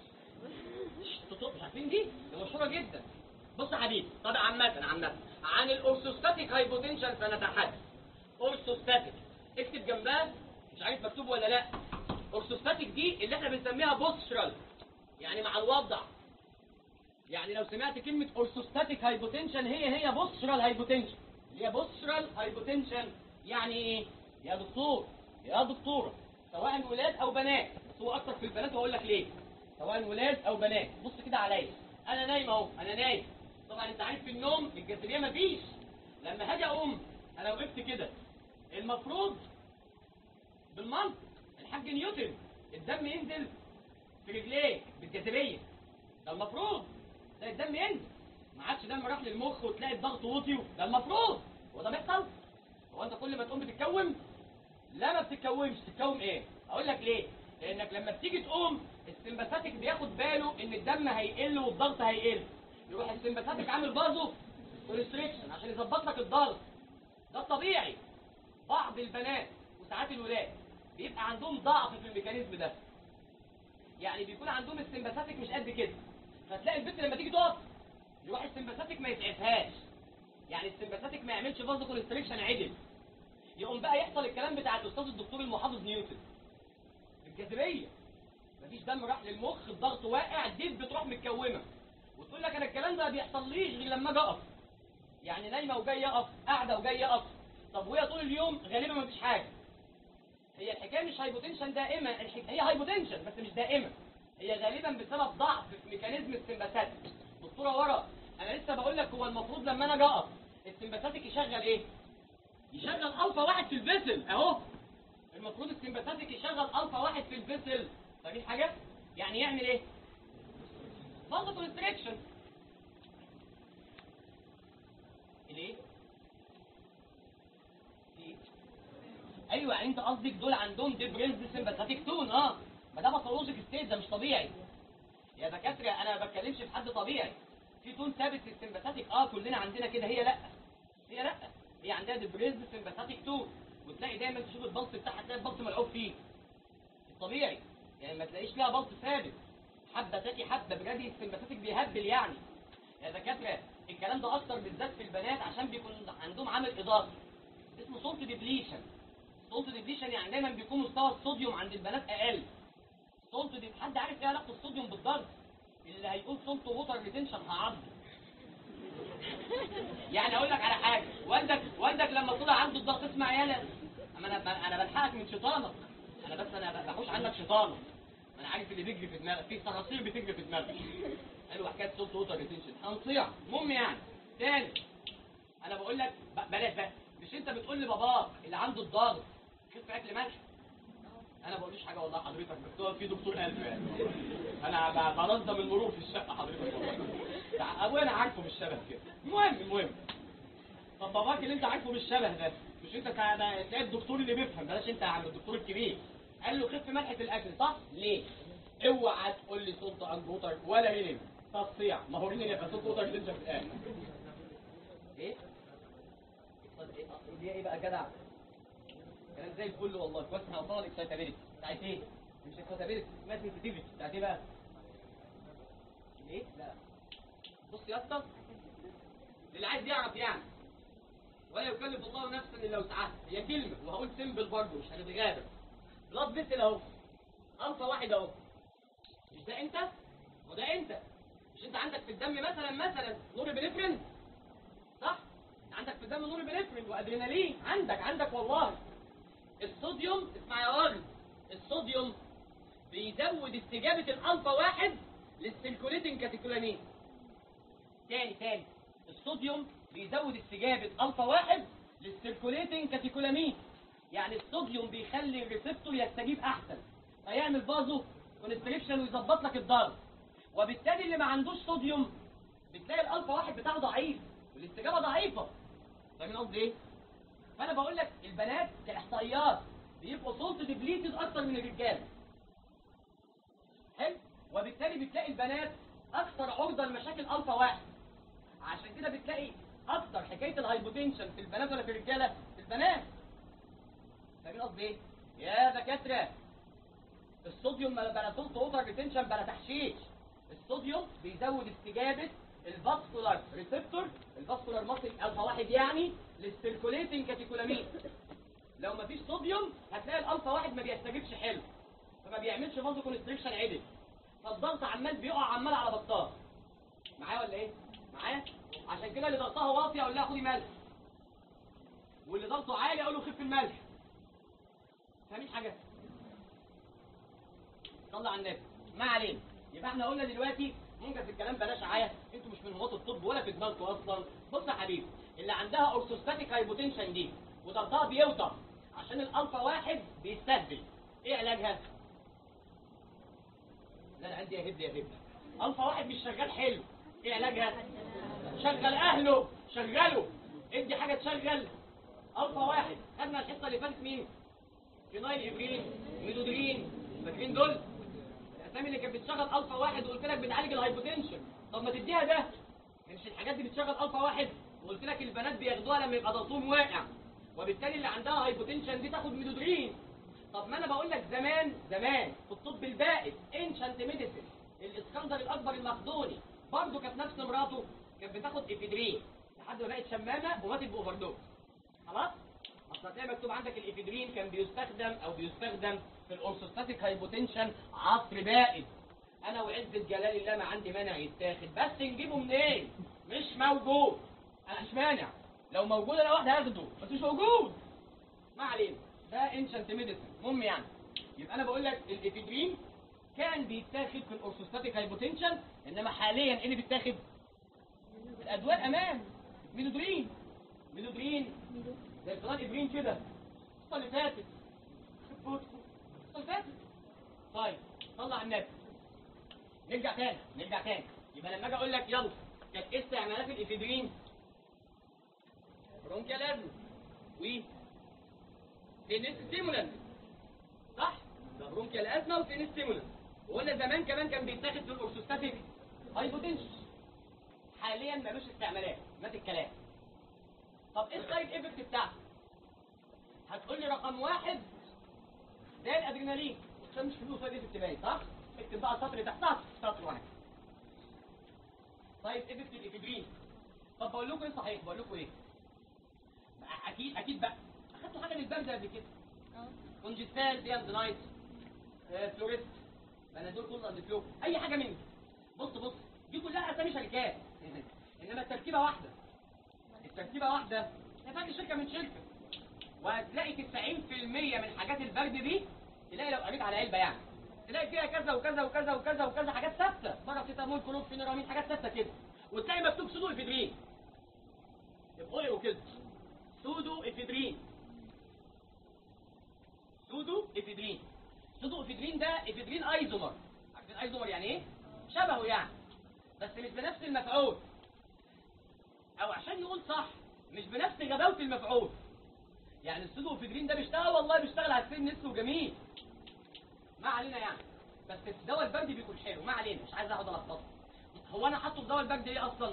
مش عارفين دي؟ دي مشهوره جدا بص يا حبيبي طب عامة عامة عن الاورثوستاتيك هايبوتنشن فنتحدث اورثوستاتيك اكتب جنبها مش عارف مكتوب ولا لا اورثوستاتيك دي اللي احنا بنسميها بوسترال يعني مع الوضع يعني لو سمعت كلمة اورثوستاتيك هايبوتنشن هي هي بوسترال هايبوتنشن اللي هي بوسترال هايبوتنشن يعني ايه؟ يا دكتور يا دكتورة سواء ولاد او بنات بس هو اكتر في البنات واقول لك ليه سواء ولاد او بنات بص كده عليا انا نايم اهو انا نايم طبعا انت عارف في النوم الجاذبيه مفيش لما هاجي اقوم انا وقفت كده المفروض بالمنطق الحاج نيوتن الدم ينزل في رجليه بالجاذبيه ده المفروض ده الدم ينزل ما عادش دم راح للمخ وتلاقي الضغط وطي ده المفروض هو ده بيحصل هو انت كل ما تقوم بتتكوم لا ما بتتكومش تتكوم ايه اقول لك ليه لانك لما بتيجي تقوم السمباثيك بياخد باله ان الدم هيقل والضغط هيقل يروح السمباثيك عامل بازو كونستريكشن عشان يظبط لك الضغط ده الطبيعي بعض البنات وساعات الولاد بيبقى عندهم ضعف في الميكانيزم ده يعني بيكون عندهم السمباثيك مش قد كده فتلاقي البنت لما تيجي تقف يروح السمباثيك ما يسعفهاش يعني السمباثيك ما يعملش بازو كونستريكشن عدل يقوم بقى يحصل الكلام بتاع الاستاذ الدكتور المحافظ نيوتن الجاذبيه مفيش دم راح للمخ الضغط واقع دب بتروح متكومه وتقول لك انا الكلام ده ما بيحصليش غير لما اجي اقف يعني نايمه وجايه اقف قاعده وجايه اقف طب وهي طول اليوم غالبا ما فيش حاجه هي الحكايه مش هايبوتنشن دائمه الحك... هي هايبوتنشن بس مش دائمه هي غالبا بسبب ضعف في ميكانيزم السمباثيك دكتوره ورا انا لسه بقول لك هو المفروض لما انا اجي اقف السمباثيك يشغل ايه يشغل الفا واحد في الفيسل اهو المفروض السمباثيك يشغل الفا واحد في الفيسل فاهمين حاجه يعني يعمل ايه برضه كونستريكشن الايه إيه؟ ايوه يعني انت قصدك دول عندهم ديبريزد سمباثيك تون اه ما ده باثولوجيك ستيت ده مش طبيعي يا دكاتره انا ما بتكلمش في حد طبيعي في تون ثابت في السمباثيك اه كلنا عندنا كده هي لا هي لا هي عندها ديبريزد سمباثيك تون وتلاقي دايما تشوف البلس بتاعها تلاقي البلس ملعوب فيه الطبيعي يعني ما تلاقيش لها بلس ثابت حبه تلاقي حبه بجد السمباثيك بيهبل يعني يا دكاتره الكلام ده اكتر بالذات في البنات عشان بيكون عندهم عامل اضافي اسمه سولت ديبليشن سولت ديبليشن يعني دايما بيكون مستوى الصوديوم عند البنات اقل سولت دي حد عارف ايه علاقه الصوديوم بالضغط اللي هيقول سولت ووتر ريتنشن هعضه يعني اقول لك على حاجه والدك والدك لما طلع عنده الضغط اسمع يالا اما انا انا بلحقك من شيطانك انا بس انا بحوش عنك شيطانك انا عارف اللي بيجري في دماغك في صراصير بتجري في دماغك قالوا حكايه صوت ووتر ريتنشن هنصيع المهم يعني تاني انا بقول لك ب- بلاش بقى مش انت بتقول لباباك اللي عنده الضغط خف اكل ملح انا ما بقولش حاجه والله حضرتك بس هو في دكتور قلب يعني انا ب- بنظم المرور في الشقه حضرتك والله ده ابويا عارفه بالشبه كده المهم المهم طب باباك اللي انت عارفه بالشبه ده مش انت كا- ده تلاقي الدكتور اللي بيفهم بلاش انت يا عم الدكتور الكبير قال له خف ملحه الاكل صح ليه اوعى تقول لي صوت انبوتر ولا هيلين تصيع ما هو هيلين يبقى صوت اوتر لسه في الاخر ايه طب ايه أصل دي ايه بقى يا جدع كلام زي الفل والله كويس احنا وصلنا الاكسايتابيلتي بتاعت ايه مش اكسايتابيلتي اسمها سنسيتيفيتي بتاعت ايه بقى ايه لا بص يا اسطى اللي عايز يعرف يعني ولا يكلف الله نفسا الا وسعها هي كلمه وهقول سيمبل برضه مش هنتغابى بلاد فيسل اهو الفا واحد اهو مش ده انت وده انت مش انت عندك في الدم مثلا مثلا نور بنفرين صح عندك في الدم نور بنفرين وادرينالين عندك عندك والله الصوديوم اسمع يا راجل الصوديوم بيزود استجابة الألفا واحد للسيركوليتنج كاتيكولامين تاني تاني الصوديوم بيزود استجابة ألفا واحد للسيركوليتنج كاتيكولامين يعني الصوديوم بيخلي الريسبتور يستجيب أحسن فيعمل بازو كونستريكشن ويظبط لك الضغط وبالتالي اللي ما عندوش صوديوم بتلاقي الألفا واحد بتاعه ضعيف والاستجابة ضعيفة فاهمين قصدي ايه؟ فانا بقول لك البنات كاحصائيات بيبقوا صوت ديبليتد اكتر من الرجاله حلو وبالتالي بتلاقي البنات اكثر عرضه لمشاكل الفا واحد عشان كده بتلاقي اكتر حكايه الهايبوتنشن في البنات ولا في الرجاله في البنات فاهمين قصدي ايه يا دكاتره الصوديوم بلا بلا صوت اوفر ريتنشن بلا تحشيش الصوديوم بيزود استجابه الفاسكولار ريسبتور الفاسكولار ماسل الفا واحد يعني للسيركوليتنج كاتيكولامين لو مفيش صوديوم هتلاقي الالفا واحد ما بيستجيبش حلو فما بيعملش فازو كونستريكشن عدل فالضغط عمال بيقع عمال على بطال معايا ولا ايه معايا عشان كده اللي ضغطها واطي اقول لها خدي ملح واللي ضغطه عالي اقول له خف الملح فاهمين حاجه صلى على النبي ما علينا يبقى احنا قلنا دلوقتي ممكن في الكلام بلاش عيا انتوا مش من هواة الطب ولا في دماغكم اصلا بص يا حبيبي اللي عندها اورثوستاتيك هايبوتنشن دي وضغطها بيوطى عشان الالفا واحد بيستهبل ايه علاجها؟ لا انا عندي يا هبل يا هبل الفا واحد مش شغال حلو ايه علاجها؟ شغل اهله شغله ادي حاجه تشغل الفا واحد خدنا الحصه اللي فاتت مين؟ فينايل ابريل ميدودرين فاكرين دول؟ الاسامي اللي كانت بتشغل الفا واحد وقلت لك بتعالج الهايبوتنشن طب ما تديها ده مش الحاجات دي بتشغل الفا واحد وقلت لك البنات بياخدوها لما يبقى ضغطهم واقع وبالتالي اللي عندها هايبوتنشن دي تاخد ميدودرين طب ما انا بقول لك زمان زمان في الطب البائد انشنت ميديسن الاسكندر الاكبر المقدوني برضه كانت نفس مراته كانت بتاخد افيدرين لحد ما بقت شمامه وماتت باوفر دوز خلاص اصل هتلاقي مكتوب عندك الافيدرين كان بيستخدم او بيستخدم في الاورثوستاتيك هايبوتنشن عصر بائد انا وعزة جلال الله ما عندي مانع يتاخد بس نجيبه منين مش موجود انا مش مانع لو موجود انا واحد هاخده بس مش موجود ما علينا ده انشنت ميديسن المهم يعني يبقى انا بقول لك الافيدرين كان بيتاخد في الاورثوستاتيك هايبوتنشن انما حاليا ايه اللي بيتاخد الادويه الامان ميدودرين ميدودرين زي الفلان ابرين كده القصه اللي فاتت القصه اللي فاتت طيب طلع على النبي نرجع تاني نرجع تاني يبقى لما اجي اقول لك يلا كانت ايه استعمالات الافيدرين برونكيالازم و ستيمولانت صح ده برونكيال ازمه وستيمولانت وقلنا زمان كمان كان بيتاخد في الاورثوستاتيك هايبوتنشن حاليا ملوش استعمالات مات الكلام طب ايه السايد ايفكت بتاعته هتقول لي رقم واحد ده الادرينالين عشان مش فلوس سايد ايفكت باين صح اكتب بقى السطر اللي تحتها سطر واحد سايد ايفكت الافيدرين طب بقول لكم ايه صحيح بقول لكم ايه اكيد اكيد بقى اخدتوا حاجه للبرد قبل كده كونجستال ديانز نايت آه، فلوريست بنادول كله قد فلو اي حاجه منهم بص بص دي كلها اسامي شركات انما التركيبه واحده التركيبه واحده هي فرق شركه من شركه وهتلاقي 90% من حاجات البرد دي تلاقي لو قريت على علبه يعني تلاقي فيها كذا وكذا وكذا وكذا وكذا حاجات ثابته باراسيتامول كلوب فينيرامين حاجات ثابته كده وتلاقي مكتوب سودو افيدرين يبقوا ايه كده سودو افيدرين سودو افيدرين سودو افيدرين ده افيدرين ايزومر عارفين ايزومر يعني ايه شبهه يعني بس مش بنفس المفعول او عشان نقول صح مش بنفس غباوه المفعول يعني السودو افيدرين ده بيشتغل والله بيشتغل على السن نفسه جميل ما علينا يعني بس دواء البرد بيكون حلو ما علينا مش عايز اقعد الخبطه هو انا حاطه في دواء البرد ايه اصلا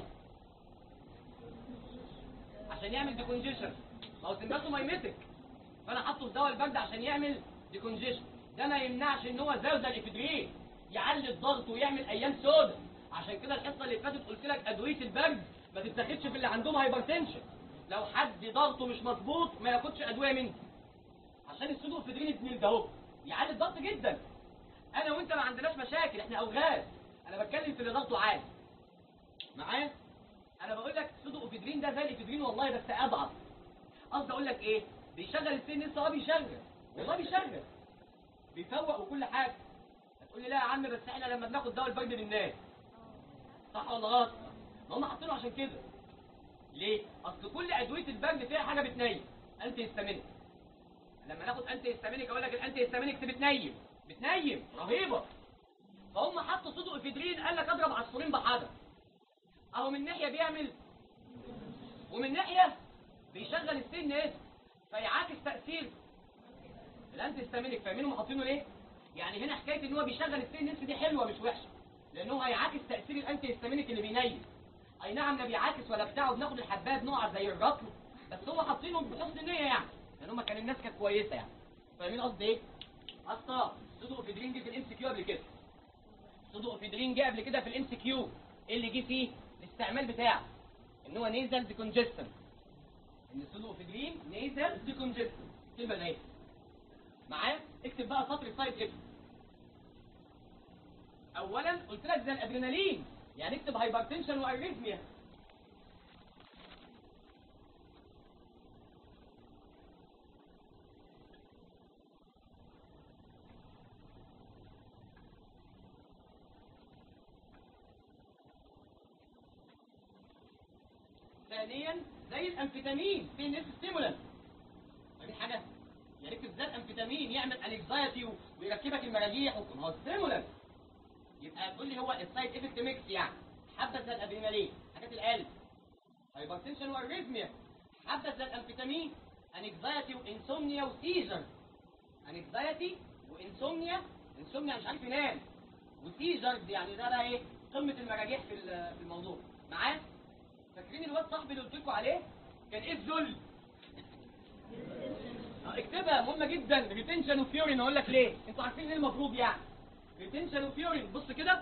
عشان يعمل ديكونجيشن ما هو سمباتو مايمتك فانا حاطه في دواء البرد عشان يعمل ديكونجيشن ده ما يمنعش ان هو زي زي الافيدرين يعلي الضغط ويعمل ايام سودا عشان كده الحصه اللي فاتت قلت لك ادويه البرد ما تتاخدش في اللي عندهم هايبرتنشن لو حد ضغطه مش مظبوط ما ياخدش ادويه مني عشان السودو افيدرين اتنين ده اهو يعلي الضغط جدا انا وانت ما عندناش مشاكل احنا اوغاد انا بتكلم في اللي ضغطه عالي معايا انا بقول لك سودو افيدرين ده زي الافيدرين والله بس اضعف قصدي اقول لك ايه بيشغل السن لسه اه بيشغل والله بيشغل بيفوق وكل حاجه هتقول لي لا يا عم بس احنا لما بناخد دواء البرد للناس صح ولا غلط ما هم حاطينه عشان كده ليه اصل كل ادويه البرد فيها حاجه بتنيم انت هيستامينك لما ناخد انت هيستامينك اقول لك الانتي هيستامينك بتنيم بتنيم رهيبه فهم حطوا سودو افيدرين قال لك اضرب عصفورين بحجر اهو من ناحيه بيعمل ومن ناحيه بيشغل السن ايه فيعاكس تاثير الانتي هيستامينك فاهمين هم حاطينه ليه يعني هنا حكايه ان هو بيشغل السن نفسه دي حلوه مش وحشه لان هو هيعاكس تاثير الانتي هيستامينك اللي بينيم اي نعم لا بيعاكس ولا بتاع وبناخد الحبايه بنقع زي الرطل بس هو حاطينه بحسن نيه يعني لان هم كان الناس كانت كويسه يعني فاهمين قصدي ايه اصلا سودو افيدرين جه في الام سي كيو قبل كده سودو افيدرين جه قبل كده في الام سي كيو ايه اللي جه فيه الاستعمال بتاعه ان هو نيزل ديكونجستن ان السودو افيدرين نيزل ديكونجستن كلمه ايه معايا اكتب بقى سطر سايد افكت اولا قلت لك زي الادرينالين يعني اكتب هايبرتنشن واريثميا ثانيا زي الامفيتامين في نفس ستيمولانت دي حاجه يعني اكتب زي الامفيتامين يعمل انكزايتي ويركبك المراجيح وما هو ستيمولانت يبقى تقول لي هو السايد افكت ميكس يعني حبه زي الادرينالين حاجات القلب هايبرتنشن واريثميا حبه زي الامفيتامين انكزايتي وانسومنيا وسيجر انكزايتي وانسومنيا انسومنيا مش عارف ينام وسيجرز يعني ده بقى ايه قمه المراجيح في ال- في الموضوع معاه فاكرين الواد صاحبي اللي قلت لكم عليه كان ايه الذل آه، اكتبها مهمه جدا ريتنشن وفيورين اقول لك ليه انتوا عارفين ايه المفروض يعني ريتنشن وفيورين بص كده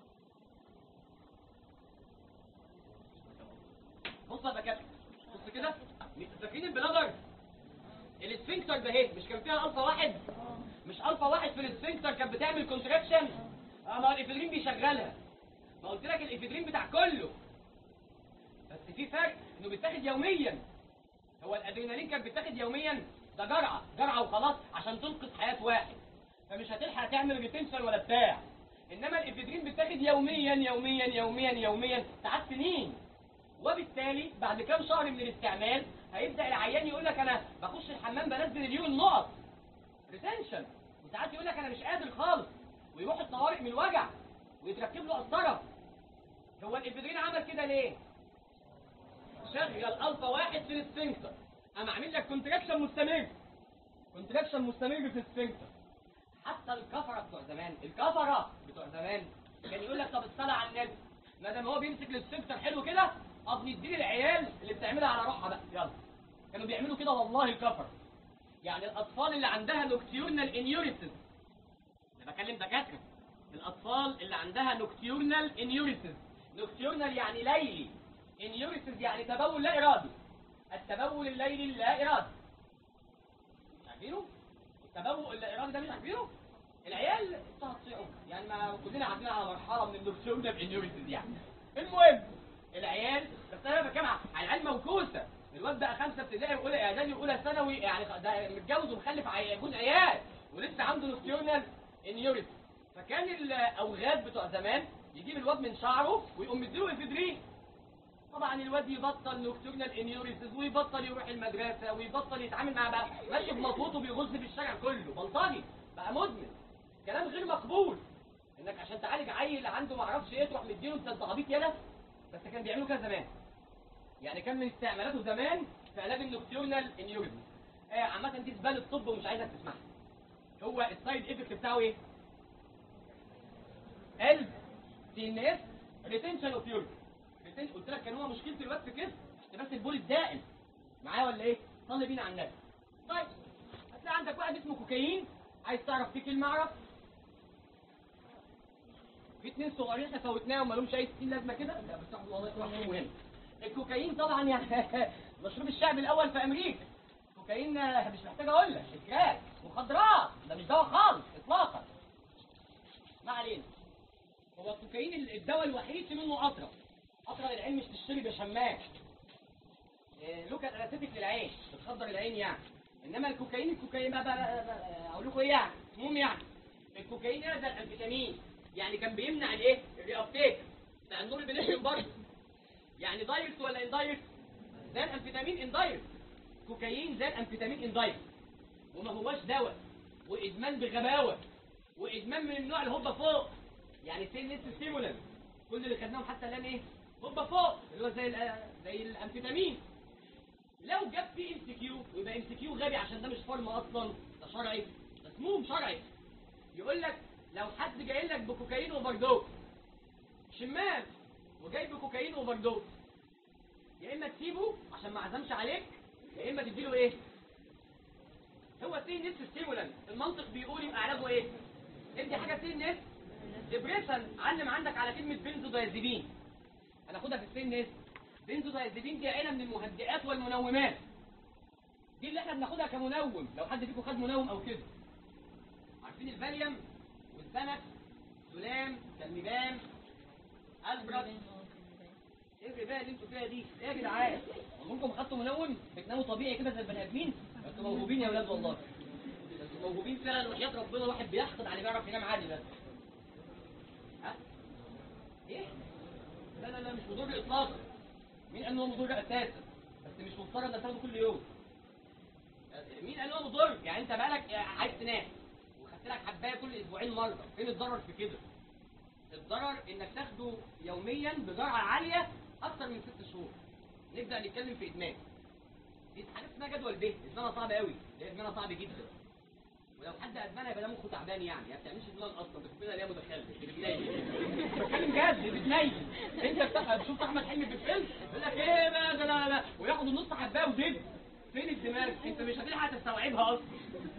بص يا دكاتره بص كده فاكرين البلادر الاسفنكتر ده اهي مش كان فيها الفا واحد مش الفا واحد في الاسفنكتر كانت بتعمل كونتراكشن اه ما هو الافيدرين بيشغلها ما قلت لك الافيدرين بتاع كله بس في فرق انه بيتاخد يوميا هو الادرينالين كان بيتاخد يوميا ده جرعه جرعه وخلاص عشان تنقذ حياه واحد فمش هتلحق تعمل ريتنشن ولا بتاع انما الافيدرين بيتاخد يوميا يوميا يوميا يوميا ساعات سنين وبالتالي بعد كام شهر من الاستعمال هيبدا العيان يقول لك انا بخش الحمام بنزل اليوم نقط ريتنشن وساعات يقول لك انا مش قادر خالص ويروح الطوارئ من الوجع ويتركب له قسطره هو الافيدرين عمل كده ليه؟ شغل الفا واحد في السفنكتر قام عامل لك كونتراكشن مستمر كونتراكشن مستمر في السفنكتر حتى الكفره بتوع زمان الكفره بتوع زمان كان يقول لك طب الصلاه على النبي ما دام هو بيمسك السفنكتر حلو كده طب نديه العيال اللي بتعملها على روحها بقى يلا كانوا بيعملوا كده والله الكفر يعني الاطفال اللي عندها نوكتيورنال انيوريسيس انا بكلم دكاتره الاطفال اللي عندها نوكتيورنال انيوريسيس نوكتيورنال يعني ليلي انيوريسيس يعني تبول لا ارادي التبول الليلي اللا ارادي عارفينه التبول اللا ارادي ده مش عارفينه العيال تهطئوا يعني ما كلنا عندنا على مرحله من النوكتيورنال انيوريسيس يعني المهم العيال بس انا بتكلم على العيال موكوسه الواد بقى خمسه ابتدائي واولى اعدادي واولى ثانوي يعني ده متجوز ومخلف عي- جوز عيال ولسه عنده نوكتيورنال انيوريسيس فكان الاوغاد بتوع زمان يجيب الواد من شعره ويقوم مديله افيدرين طبعا الواد يبطل نوكتورنال انيوريسيس ويبطل يروح المدرسه ويبطل يتعامل مع بقى ماشي بمطوطه بيغز في الشارع كله بلطجي بقى مدمن كلام غير مقبول انك عشان تعالج عيل عنده ما اعرفش ايه تروح مديله انت انت عبيط يالا بس كان بيعملوا كده زمان يعني كان من استعمالاته زمان في علاج النوكتورنال انيوريسيس آه عامه دي زباله الطب ومش عايزك تسمعها هو السايد افكت بتاعه ايه؟ قلب سي ان اس ريتنشن اوف يورين ريتنشن قلت لك كان هو مشكله الواد في كده احتباس البول الدائم معايا ولا ايه؟ صلي بينا على النبي طيب هتلاقي عندك واحد اسمه كوكايين عايز تعرف فيه كلمه اعرف في اتنين صغيرين احنا فوتناهم ما لهمش اي 60 لازمه كده لا بس احنا والله يطلع فيهم مهم الكوكايين طبعا يعني مشروب الشعب الاول في امريكا كوكايين آه، مش محتاج اقول لك الكراك مخدرات ده مش دواء خالص اطلاقا ما علينا هو الكوكايين ال- الدواء الوحيد في منه قطره قطره للعين مش تشتري بشماك إيه، لوكال انستيك للعين بتخدر العين يعني انما الكوكايين الكوكايين بقى, بقى, بقى اقول لكم ايه يعني المهم يعني الكوكايين ده زي الامفيتامين يعني كان بيمنع الايه الريابتيك بتاع النور البنفسجي برضه يعني دايركت ولا اندايركت زي الامفيتامين اندايركت كوكايين زي الامفيتامين اندايركت وما هواش دواء وادمان بغباوه وادمان من النوع الهوبا فوق يعني سين نس ستيمولانت كل اللي خدناهم حتى الان ايه هوبا فوق اللي هو زي ال- زي الامفيتامين لو جاب فيه ام سي كيو ويبقى ام سي كيو غبي عشان ده مش فارما اصلا ده شرعي مسموم شرعي يقول لك لو حد جاي لك بكوكايين اوفر دوز شمال وجاي بكوكايين اوفر دوز يا اما تسيبه عشان ما عزمش عليك يا اما تديله ايه هو سي نس ستيمولانت المنطق بيقول يبقى علاجه ايه ادي حاجه سي نس ديبريشن علم عندك على كلمه بنزودايزيبين هناخدها في السي نس بنزودايزيبين دي عينه من المهدئات والمنومات دي اللي احنا بناخدها كمنوم لو حد فيكم خد منوم او كده عارفين الفاليوم والزنك سلام كالميبان البرد ايه الرباية اللي انتوا فيها دي؟ ايه يا جدعان؟ عمركم خدتوا منوم؟ بتناموا طبيعي كده زي البني ادمين؟ انتوا موهوبين يا ولاد والله. انتوا موهوبين فعلا وحياة ربنا واحد بيحقد على اللي بيعرف ينام عادي بس. ها؟ ايه؟ لا لا لا مش مضر اطلاقا. مين قال ان هو مضر اساسا بس مش مفترض انك تاخده كل يوم مين قال ان هو مضر يعني انت بقالك عايز تنام وخدت لك حبايه كل اسبوعين مره فين الضرر في كده الضرر انك تاخده يوميا بجرعه عاليه اكثر من ست شهور نبدا نتكلم في ادمان دي حاجه اسمها جدول ب ادمانها صعب قوي ده ادمانها صعب جدا ولو حد ادمنها يبقى ده مخه تعبان يعني ما بتعملش ادمان اصلا بتفكرها ليها متخلف بتنيل بتكلم جد بتنيل انت بتاع- بتشوف احمد حلمي في الفيلم يقول لك ايه بقى ده لا لا وياخد النص حبايه ودب فين الدماغ انت مش هتلحق تستوعبها اصلا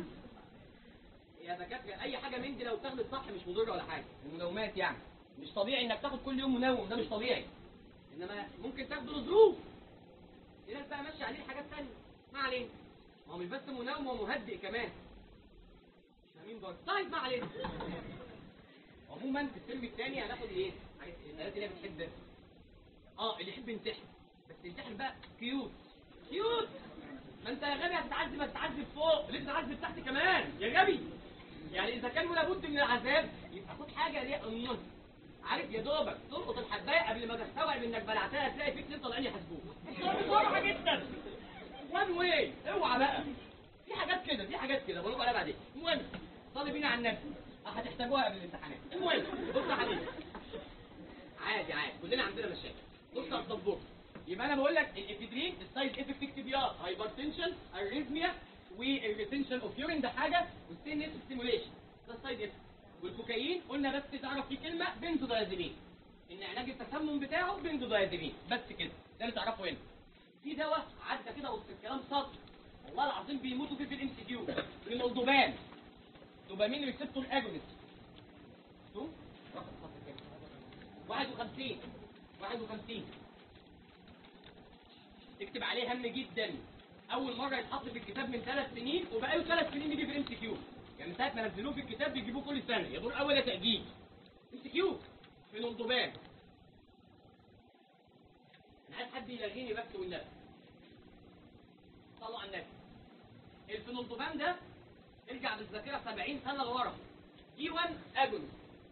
يا دكاتره اي حاجه من دي لو اتاخدت صح مش مضره ولا حاجه المنومات يعني مش طبيعي انك تاخد كل يوم منوم ده مش طبيعي انما ممكن تاخده لظروف في ناس بقى ماشيه عليه حاجات ثانيه ما علينا ما هو مش بس منوم ومهدئ كمان مش فاهمين برضه طيب ما علينا عموما في الترم الثاني هناخد ايه؟ حاجات الآلات اللي هي بتحب اه اللي يحب ينتحر بس ينتحر بقى كيوت كيوت ما انت يا غبي هتتعذب هتتعذب فوق ليه تتعذب تحت كمان يا غبي يعني اذا كان لابد من العذاب يبقى خد حاجه ليها النص عارف يا دوبك تلقط الحبايه قبل ما تستوعب انك بلعتها تلاقي فيك اتنين طالعين يحاسبوك بسرعه جدا وان واي اوعى بقى في حاجات كده في حاجات كده بقول عليها بعدين المهم صلي بينا على النبي هتحتاجوها قبل الامتحانات المهم بص يا حبيبي عادي عادي كلنا عندنا مشاكل بص يا الدبور يبقى انا بقول لك الافيدرين السايد افكت اكتبيات هايبرتنشن اريزميا والريتنشن اوف يورين ده حاجه والسي نت ستيموليشن ده السايد افكت والكوكايين قلنا بس تعرف فيه كلمه بنزودايازيبين ان علاج التسمم بتاعه بنزودايازيبين بس كده ده اللي تعرفه هنا في دواء عدى كده وسط الكلام سطر والله العظيم بيموتوا فيه في الام سي كيو المولدوبان دوبامين ريسبتور اجونست شوف رقم سطر كام 51 51 تكتب عليه هم جدا اول مره يتحط في الكتاب من ثلاث سنين وبقاله ثلاث سنين يجي في الام سي كيو يعني من ساعه ما نزلوه في الكتاب بيجيبوه كل سنه يا دور اول يا تاجيل ام سي كيو في نولدوبان انا عايز حد يلغيني بس والنبي صلوا على النبي الفينولدوبان ده ارجع بالذاكره 70 سنه لورا دي 1 اجونست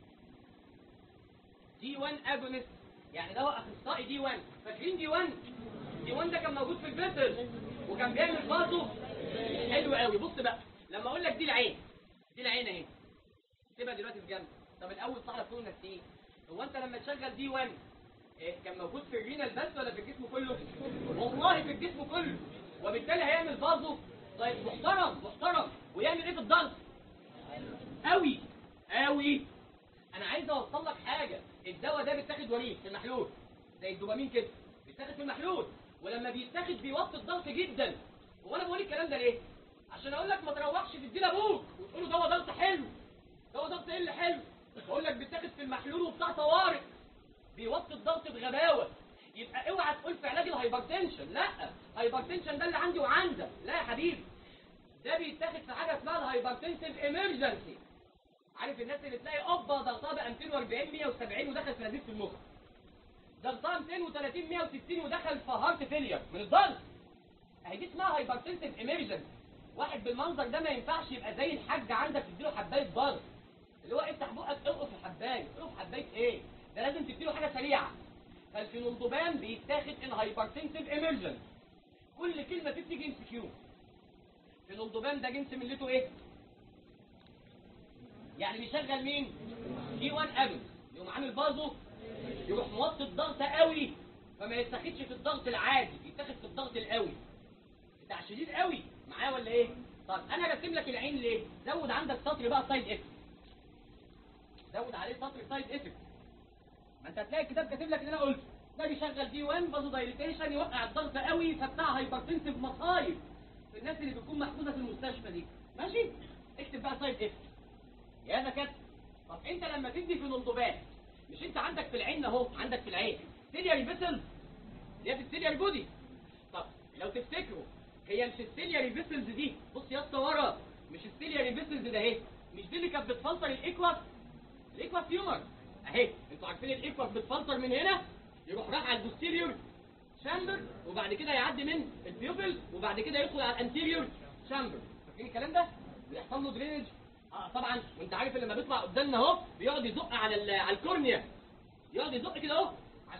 دي 1 اجونست يعني دواء اخصائي دي 1 فاكرين دي 1 دي 1 ده كان موجود في الفيسل وكان بيعمل برضه حلو قوي بص بقى لما اقول لك دي العين دي العين اهي سيبها دلوقتي في جنب طب الاول تعرف تقول انك ايه هو انت لما تشغل دي 1 إيه كان موجود في الرينال بس ولا في الجسم كله والله في الجسم كله وبالتالي هيعمل برضه طيب محترم محترم ويعمل ايه في الضغط قوي قوي انا عايز اوصل لك حاجه الدواء ده بيتاخد وريد في المحلول زي الدوبامين كده بيتاخد في المحلول ولما بيتاخد بيوطي الضغط جدا وانا بقول الكلام ده ليه عشان اقول لك ما تروحش تدي لابوك وتقول له دواء ضغط حلو دواء ضغط ايه اللي حلو بقول لك بيتاخد في المحلول وبتاع طوارئ بيوطي الضغط بغباوه يبقى اوعى تقول في علاج الهايبرتنشن لا هايبرتنشن ده اللي عندي وعندك لا يا حبيبي ده بيتاخد في حاجه اسمها الهايبرتنسيف ايمرجنسي عارف الناس اللي تلاقي قبه ضغطها بقى 240 170 ودخل في نزيف في المخ ضغطها 230 160 ودخل في هارت فيلير من الضغط اهي دي اسمها هايبرتنسيف ايمرجنسي واحد بالمنظر ده ما ينفعش يبقى زي الحاج عندك تديله حبايه ضغط اللي هو افتح بقك اوقف الحبايه اوقف حبايه ايه ده لازم تديله حاجه سريعه فالفينولدوبان بيتاخد ان هايبرتنسيف ايمرجنسي كل كلمه تيجي ام سي كيو فينولدوبان ده جنس ملته ايه يعني بيشغل مين دي 1 اجون يقوم عامل بازو يروح موطي الضغط قوي فما يتاخدش في الضغط العادي يتاخد في الضغط القوي بتاع شديد قوي معايا ولا ايه طب انا راسم لك العين ليه زود عندك سطر بقى سايد افكت زود عليه سطر سايد افكت ما انت هتلاقي الكتاب كاتب لك اللي انا قلته ده بيشغل دي 1 بازو دايليتيشن يوقع الضغط قوي فبتاع هايبرتنسيف مصايب في الناس اللي بتكون محجوزه في المستشفى دي ماشي اكتب بقى سايد افكت يا دكاتره طب انت لما تدي في نولدوبان مش انت عندك في العين اهو عندك في العين سيلياري فيسل دي في السيلياري بودي طب لو تفتكروا هي مش السيلياري فيسلز دي بص يا اسطى ورا مش السيلياري فيسلز ده اهي مش دي اللي كانت بتفلتر الايكواس الايكواس تيومر اهي انتوا عارفين الايكواس بتفلتر من هنا يروح راح على البوستيريور شامبر وبعد كده يعدي من البيوبل وبعد كده يدخل على الانتيريور شامبر فاكرين الكلام ده بيحصل له درينج اه طبعا وانت عارف لما بيطلع قدامنا اهو بيقعد يزق على ال- على الكورنيا يقعد يزق كده اهو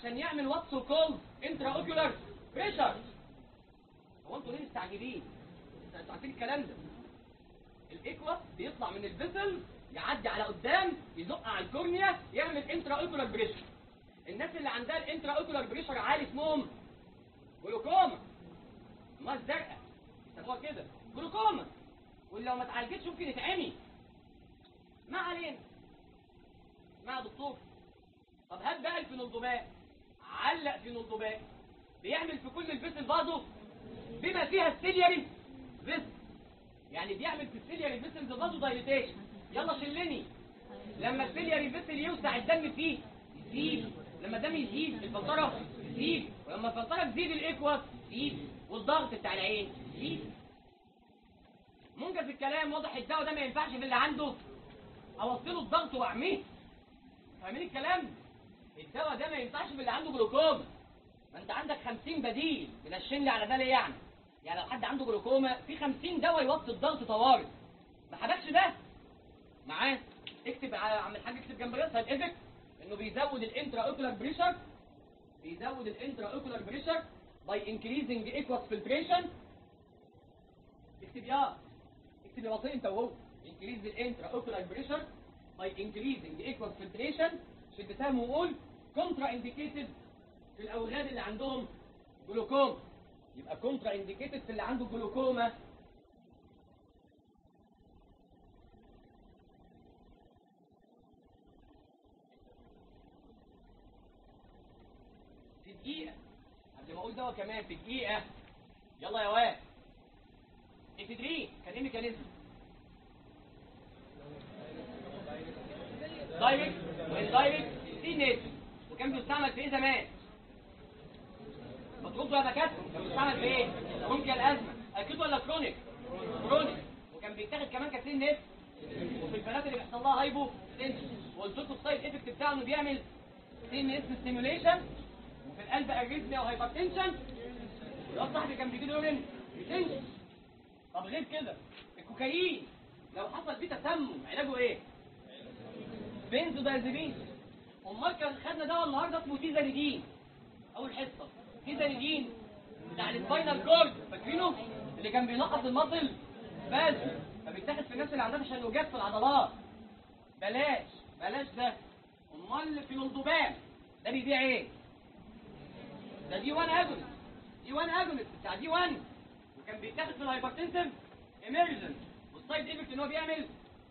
عشان يعمل واتس كولد انترا اوكيولار بريشر هو انتوا ليه مستعجلين انتوا عارفين الكلام ده الايكوا بيطلع من الفيسل يعدي على قدام يزق على الكورنيا يعمل انترا اوكيولار بريشر الناس اللي عندها الانترا اوكيولار بريشر عالي اسمهم جلوكوما ما الزرقاء يسموها كده جلوكوما واللي لو ما اتعالجتش ممكن يتعمي ما علينا اسمع يا دكتور طب هات بقى الفينولدوباء علق فينولدوباء بيعمل في كل الفيسل فازو بما فيها السيلياري فيسل يعني بيعمل في السيلياري فيسل فازو دايليتيشن يلا شلني لما السيلياري فيسل يوسع الدم فيه يزيد لما الدم يزيد الفلتره تزيد ولما الفلتره تزيد الايكوا تزيد والضغط بتاع العين يزيد منجز الكلام واضح الدواء ده ما ينفعش في اللي عنده اوصله الضغط واعميه فاهمين الكلام الدواء ده ما ينفعش في اللي عنده جلوكوما ما انت عندك 50 بديل منشن لي على ده ليه يعني يعني لو حد عنده جلوكوما في 50 دواء يوطي الضغط طوارئ ما حبكش ده معاه اكتب على عم الحاج اكتب جنب راسها الايفكت انه بيزود الانترا اوكولار بريشر بيزود الانترا اوكولار بريشر باي انكريزنج ايكواس فلتريشن اكتب يا اكتب يا بطيء انت وهو انكريز الانترا اوكولار بريشر باي انكريزنج ايكواس فلتريشن شدتها وقول كونترا انديكيتد في الاوغاد اللي عندهم جلوكوما يبقى كونترا انديكيتد في اللي عنده جلوكوما في دقيقة قبل ما اقول دواء كمان في دقيقة يلا يا واد افيدرين كان ايه ميكانيزم؟ دايركت واندايركت سي نت وكان بيستعمل في ايه زمان؟ مطلوب يا دكاتره كان بيستعمل في ايه؟ ممكن الازمه اكيد ولا كرونيك؟ كرونيك وكان بيتاخد كمان كسين نت وفي البنات اللي بيحصل لها هايبو تنشن وقلت لكم السايد افكت بتاعه انه بيعمل سي نت ستيميوليشن وفي القلب اريثميا وهايبرتنشن والواد صاحبي كان بيجي له يورين ريتنشن طب غير كده الكوكايين لو حصل فيه تسمم علاجه ايه؟ بنزودازيبين امال كان خدنا دواء النهارده اسمه تيزانيدين اول حصه تيزانيدين بتاع السباينال كورد فاكرينه اللي كان بينقص المصل بس فبيتاخد في الناس اللي عندها تشنجات في العضلات بلاش بلاش ده امال في الانضبام ده بيبيع ايه ده دي 1 اجونست دي 1 اجونست بتاع دي 1 وكان بيتاخد في الهايبرتنسيف ايمرجنس والسايد ايفكت ان هو بيعمل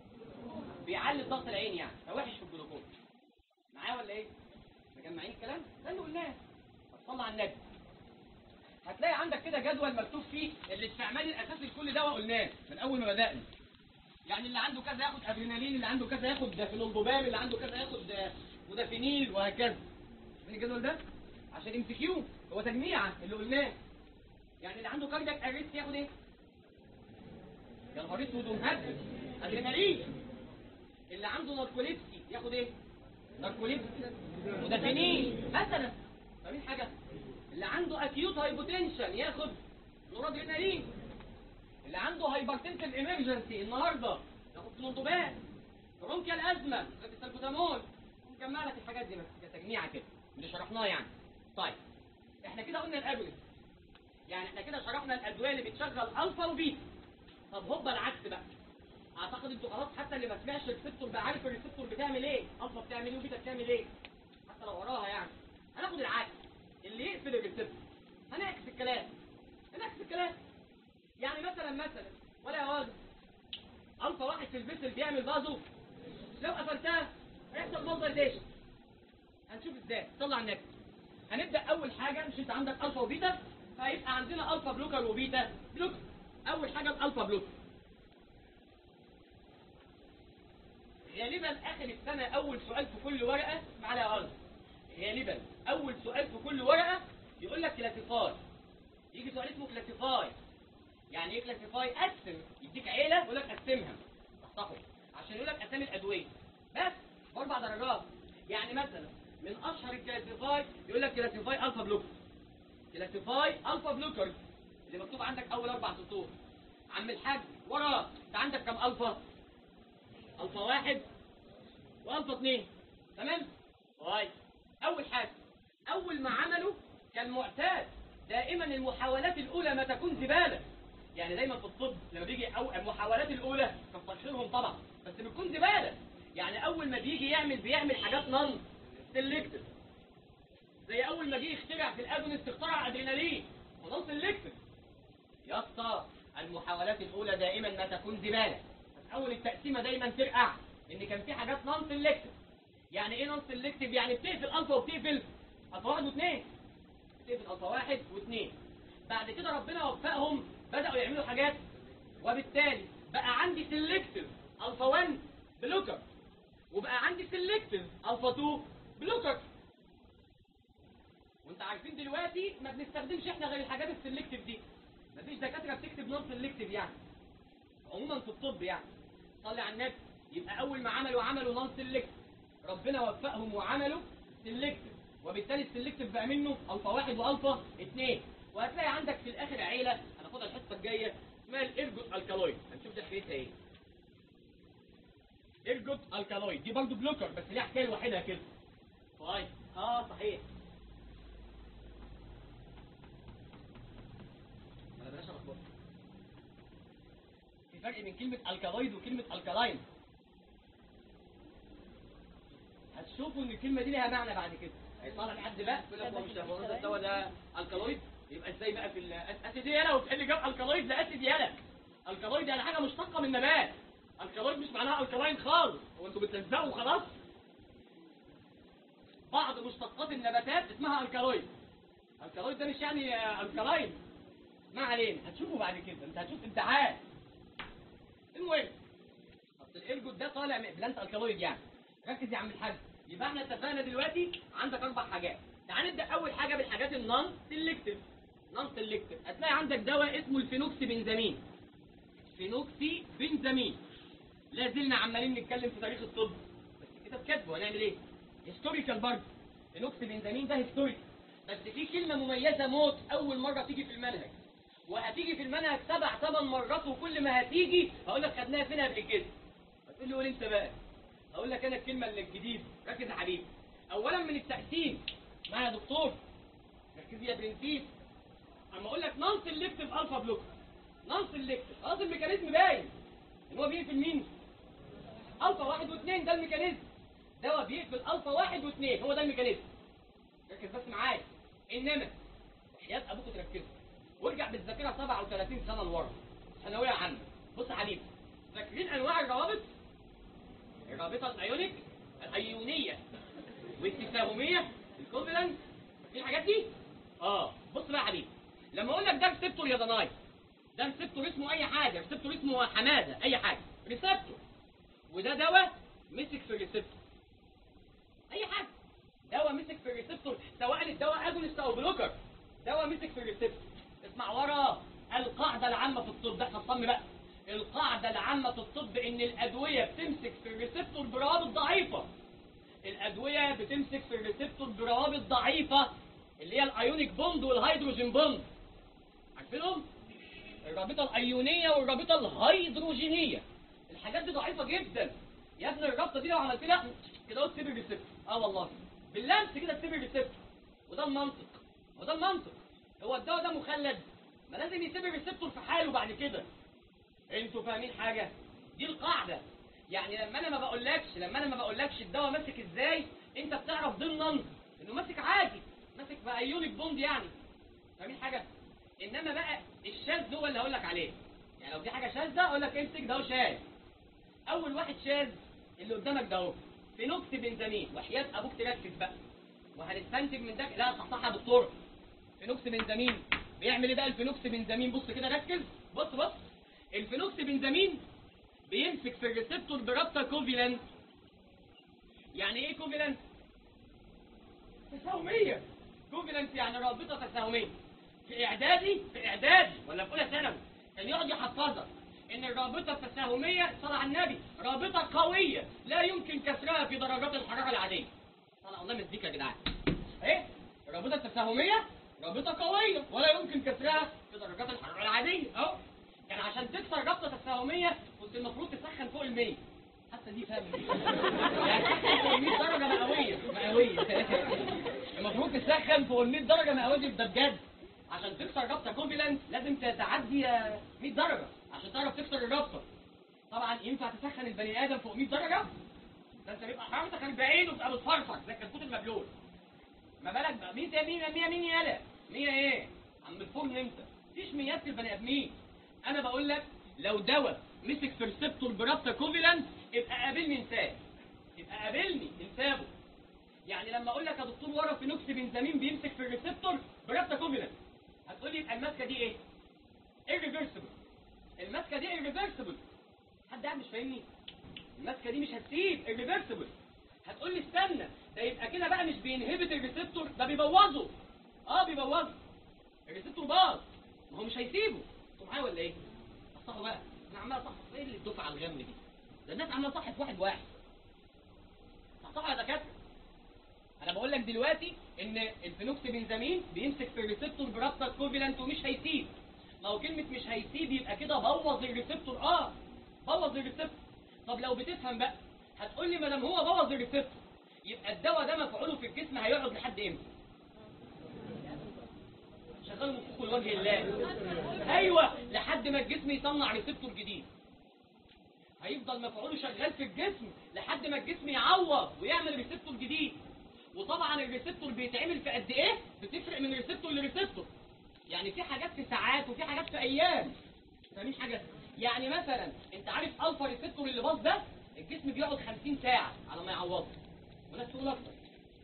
بيعلي ضغط العين يعني ده وحش في الجلوكوز معايا ولا ايه مجمعين الكلام ده اللي قلناه صلى على النبي هتلاقي عندك كده جدول مكتوب فيه الاستعمال الاساسي لكل دواء قلناه من اول ما بدانا يعني اللي عنده كذا ياخد ادرينالين اللي عنده كذا ياخد فيلومبوبام اللي عنده كذا ياخد مودافينيل وهكذا من الجدول ده عشان ام كيو هو تجميعه اللي قلناه يعني اللي عنده كاردياك اريست ياخد ايه يا نهار اسود ومهبل ادرينالين اللي عنده ناركوليبسي ياخد ايه ناركوليبسي مدافنين مثلا فاهمين حاجه اللي عنده اكيوت هايبوتنشن ياخد نورادرينالين اللي عنده هايبرتنسيف ايمرجنسي النهارده ياخد كلوندوبان برونكيال ازمه سلبوتامول نجمع لك الحاجات دي بس كتجميعه كده اللي شرحناه يعني طيب احنا كده قلنا الابريس يعني احنا كده شرحنا الادويه اللي بتشغل الفا وبيتا طب هوبا العكس بقى اعتقد انتوا خلاص حتى اللي ما سمعش الريسبتور بقى عارف الريسبتور بتعمل ايه الفا بتعمل ايه وبيتا بتعمل ايه حتى لو وراها يعني هناخد العكس اللي يقفل الريسبتور هنعكس الكلام هنعكس الكلام يعني مثلا مثلا ولا يا راجل الفا واحد في البيت اللي بيعمل بازو لو قفلتها هيحصل فولتايزيشن هنشوف ازاي صلى على النبي هنبدا اول حاجه مش انت عندك الفا وبيتا فهيبقى عندنا الفا بلوكر وبيتا بلوكر اول حاجه الالفا بلوكر غالبا اخر السنه اول سؤال في كل ورقه معلى غلط غالبا اول سؤال في كل ورقه يقول لك كلاسيفاي يجي سؤال اسمه كلاسيفاي يعني ايه كلاسيفاي قسم يديك عيله يقول لك قسمها تحتفظ عشان يقول لك اسامي الادويه بس باربع درجات يعني مثلا من اشهر الكلاسيفاي يقول لك كلاسيفاي الفا بلوكر كلاسيفاي الفا بلوكر اللي مكتوب عندك اول اربع سطور عم الحاج ورا انت عندك كم الفا الفا واحد والفا اثنين تمام كويس اول حاجه اول كالمعتاد دائما المحاولات الاولى ما تكون زباله يعني دايما في الطب لما بيجي أو المحاولات الاولى كتر خيرهم طبعا بس بتكون زباله يعني اول ما بيجي يعمل بيعمل حاجات نون سيلكتيف زي اول ما جه يخترع في الادونست اخترع ادرينالين ونون سيلكتيف يا اسطى المحاولات الاولى دائما ما تكون زباله بس اول التقسيمه دايما ترقع ان كان في حاجات نون سيلكتيف يعني ايه نون سيلكتيف يعني بتقفل الفا وبتقفل الفا واحد واثنين بتقفل الفا واحد واثنين بعد كده ربنا وفقهم بداوا يعملوا حاجات وبالتالي بقى عندي سيلكتيف الفا 1 بلوكر وبقى عندي سيلكتيف الفا 2 بلوكر وانت عارفين دلوقتي ما بنستخدمش احنا غير الحاجات السلكتيف دي مفيش دكاتره بتكتب نون سلكتيف يعني عموما في الطب يعني صلي على النبي يبقى اول ما عملوا عملوا نون سلكتيف ربنا وفقهم وعملوا سلكتيف وبالتالي السلكتيف بقى منه الفا واحد والفا اثنين وهتلاقي عندك في الاخر عيله هناخدها الحصه الجايه اسمها الارجوت الكالويد هنشوف ده حكايتها ايه ارجوت الكالويد دي برضه بلوكر بس ليها حكايه لوحدها كده طيب اه صحيح ما انا بلاش الخبط في فرق بين كلمة الكالويد وكلمة الكالاين هتشوفوا ان الكلمة دي ليها معنى بعد كده هيطلع لك حد بقى يقول لك هو مش ده هو الدواء ده الكالويد يبقى ازاي بقى في الاسيد يالا وتقول لي جاب الكالويد لا اسيد يالا الكالويد يعني حاجة مشتقة من نبات الكالويد مش معناها الكالاين خالص هو انتوا بتلزقوا خلاص بعض مشتقات النباتات اسمها الكالويد الكالويد ده مش يعني آه، الكالاين ما علينا هتشوفوا بعد كده انت هتشوف امتحان المهم اصل الارجوت ده طالع من بلانت الكالويد يعني ركز يا عم الحاج يبقى احنا اتفقنا دلوقتي عندك اربع حاجات تعال نبدا اول حاجه بالحاجات النون سيلكتيف نون سيلكتيف هتلاقي عندك دواء اسمه الفينوكسي بنزامين فينوكسي بنزامين لا زلنا عمالين نتكلم في تاريخ الطب بس الكتاب كاتبه هنعمل ايه هيستوريكال برضه فينوكسي بنزامين ده هيستوريكال بس في كلمه مميزه موت اول مره تيجي في المنهج وهتيجي في المنهج سبع ثمان مرات وكل ما هتيجي هقول لك خدناها فين قبل كده هتقول لي قول انت بقى هقول لك انا الكلمه اللي الجديده ركز يا حبيبي اولا من التقسيم معايا يا دكتور ركز يا برنسيس اما اقول لك نون سيلكتيف الفا بلوك نون سيلكتيف خلاص الميكانيزم باين ان هو بيقفل مين الفا واحد واثنين ده الميكانيزم دواء بيقفل الفا واحد واثنين هو ده الميكانيزم ركز بس معايا انما وحياة ابوك تركزوا وارجع بالذاكره 37 سنه لورا ثانويه عامه بص يا حبيبي فاكرين انواع الروابط الرابطه الايونيك الايونيه والتساهميه الكوفالنت في الحاجات دي اه بص بقى يا حبيبي لما اقول لك ده ريسبتور يا ضناي ده ريسبتور اسمه اي حاجه ريسبتور اسمه حماده اي حاجه ريسبتور وده دواء مسك في الريسبتور اي حاجه دواء مسك في الريسبتور سواء الدواء اجونست او بلوكر دواء مسك في الريسبتور اسمع ورا القاعده العامه في الطب ده احنا الصم بقى القاعده العامه في الطب ان الادويه بتمسك في الريسبتور بروابط ضعيفه الادويه بتمسك في الريسبتور بروابط ضعيفه اللي هي الايونيك بوند والهيدروجين بوند عارفينهم الرابطه الايونيه والرابطه الهيدروجينيه الحاجات دي ضعيفه جدا يا ابني الرابطه دي لو عملت لها كده تسيب الريسبتور اه والله باللمس كده تسيب الريسبتور وده المنطق وده المنطق هو الدواء ده مخلد ما لازم يسيب الريسبتور في حاله بعد كده انتوا فاهمين حاجه دي القاعده يعني لما انا ما بقولكش لما انا ما بقولكش الدواء ماسك ازاي انت بتعرف ضمنا انه ماسك عادي ماسك بايونيك بوند يعني فاهمين حاجه انما بقى الشاذ هو اللي هقول لك عليه يعني لو دي حاجه شاذه اقول لك امسك ده شاذ اول واحد شاذ اللي قدامك ده اهو فينوكس بنزامين وحياه ابوك تركز بقى وهنستنتج من ده لا صح صح يا دكتور فينوكس بنزامين بيعمل ايه بقى الفينوكس بنزامين بص كده ركز بص بص الفينوكس بنزامين بيمسك في الريسبتور برابطه كوفيلنت يعني ايه كوفيلنت تساهميه كوفيلنت يعني رابطه تساهميه في اعدادي في اعدادي ولا في اولى ثانوي كان يقعد يحفظك ان الرابطه التساهميه صلى على النبي رابطه قويه لا يمكن كسرها في درجات الحراره العاديه صلى الله مزيكا يا جدعان ايه الرابطه التساهميه رابطه قويه ولا يمكن كسرها في درجات الحراره العاديه اهو يعني عشان تكسر رابطه تساهميه كنت المفروض تسخن فوق ال 100 حتى دي فاهم يعني تسخن فوق ال 100 درجه مئويه مئويه المفروض تسخن فوق ال 100 درجه مئويه ده بجد عشان تكسر رابطه كوفيلنت لازم تعدي آه، 100 درجه عشان تعرف تكسر الرابطه طبعا ينفع تسخن البني ادم فوق 100 درجه ده انت بيبقى حرارتك 40 وبتبقى بتفرفر زي الكتكوت المبلول ما بالك بقى 100 100 100 100 يالا 100 ايه عم الفرن انت مفيش ميات في البني ادمين انا بقول لك لو دواء مسك في ريسبتور برابطه كوفيلنت يبقى قابلني انسان يبقى قابلني انسابه يعني لما اقول لك يا دكتور ورا في نكس بنزامين بيمسك في الريسبتور برابطه كوفيلنت هتقول لي يبقى الماسكه دي ايه؟ irreversible الماسكه دي irreversible حد قاعد مش فاهمني؟ الماسكه دي مش هتسيب irreversible هتقول لي استنى ده يبقى كده بقى مش بينهبت الريسبتور ده بيبوظه اه بيبوظه الريسبتور باظ ما هو مش هيسيبه انتوا معايا ولا ايه؟ صحوا بقى انا عمال اصحح ايه اللي الدفعه الغم دي؟ ده الناس عماله تصحح واحد واحد صح يا دكاتره انا بقول لك دلوقتي ان الفينوكسبنزامين بيمسك في الريسبتور برابطه كوفيلنت ومش هيسيب ما هو كلمه مش هيسيب يبقى كده بوظ الريسبتور اه بوظ الريسبتور طب لو بتفهم بقى هتقول لي ما دام هو بوظ الريسبتور يبقى الدواء ده مفعوله في الجسم هيقعد لحد امتى شغال مخكم لوجه الله ايوه لحد ما الجسم يصنع ريسبتور جديد هيفضل مفعوله شغال في الجسم لحد ما الجسم يعوض ويعمل ريسبتور جديد وطبعا الريسبتور بيتعمل في قد ايه بتفرق من ريسبتور لريسبتور يعني في حاجات في ساعات وفي حاجات في ايام فاهمين حاجه يعني مثلا انت عارف الفا ريسبتور اللي باظ ده الجسم بيقعد 50 ساعه على ما يعوضه وناس تقول اكتر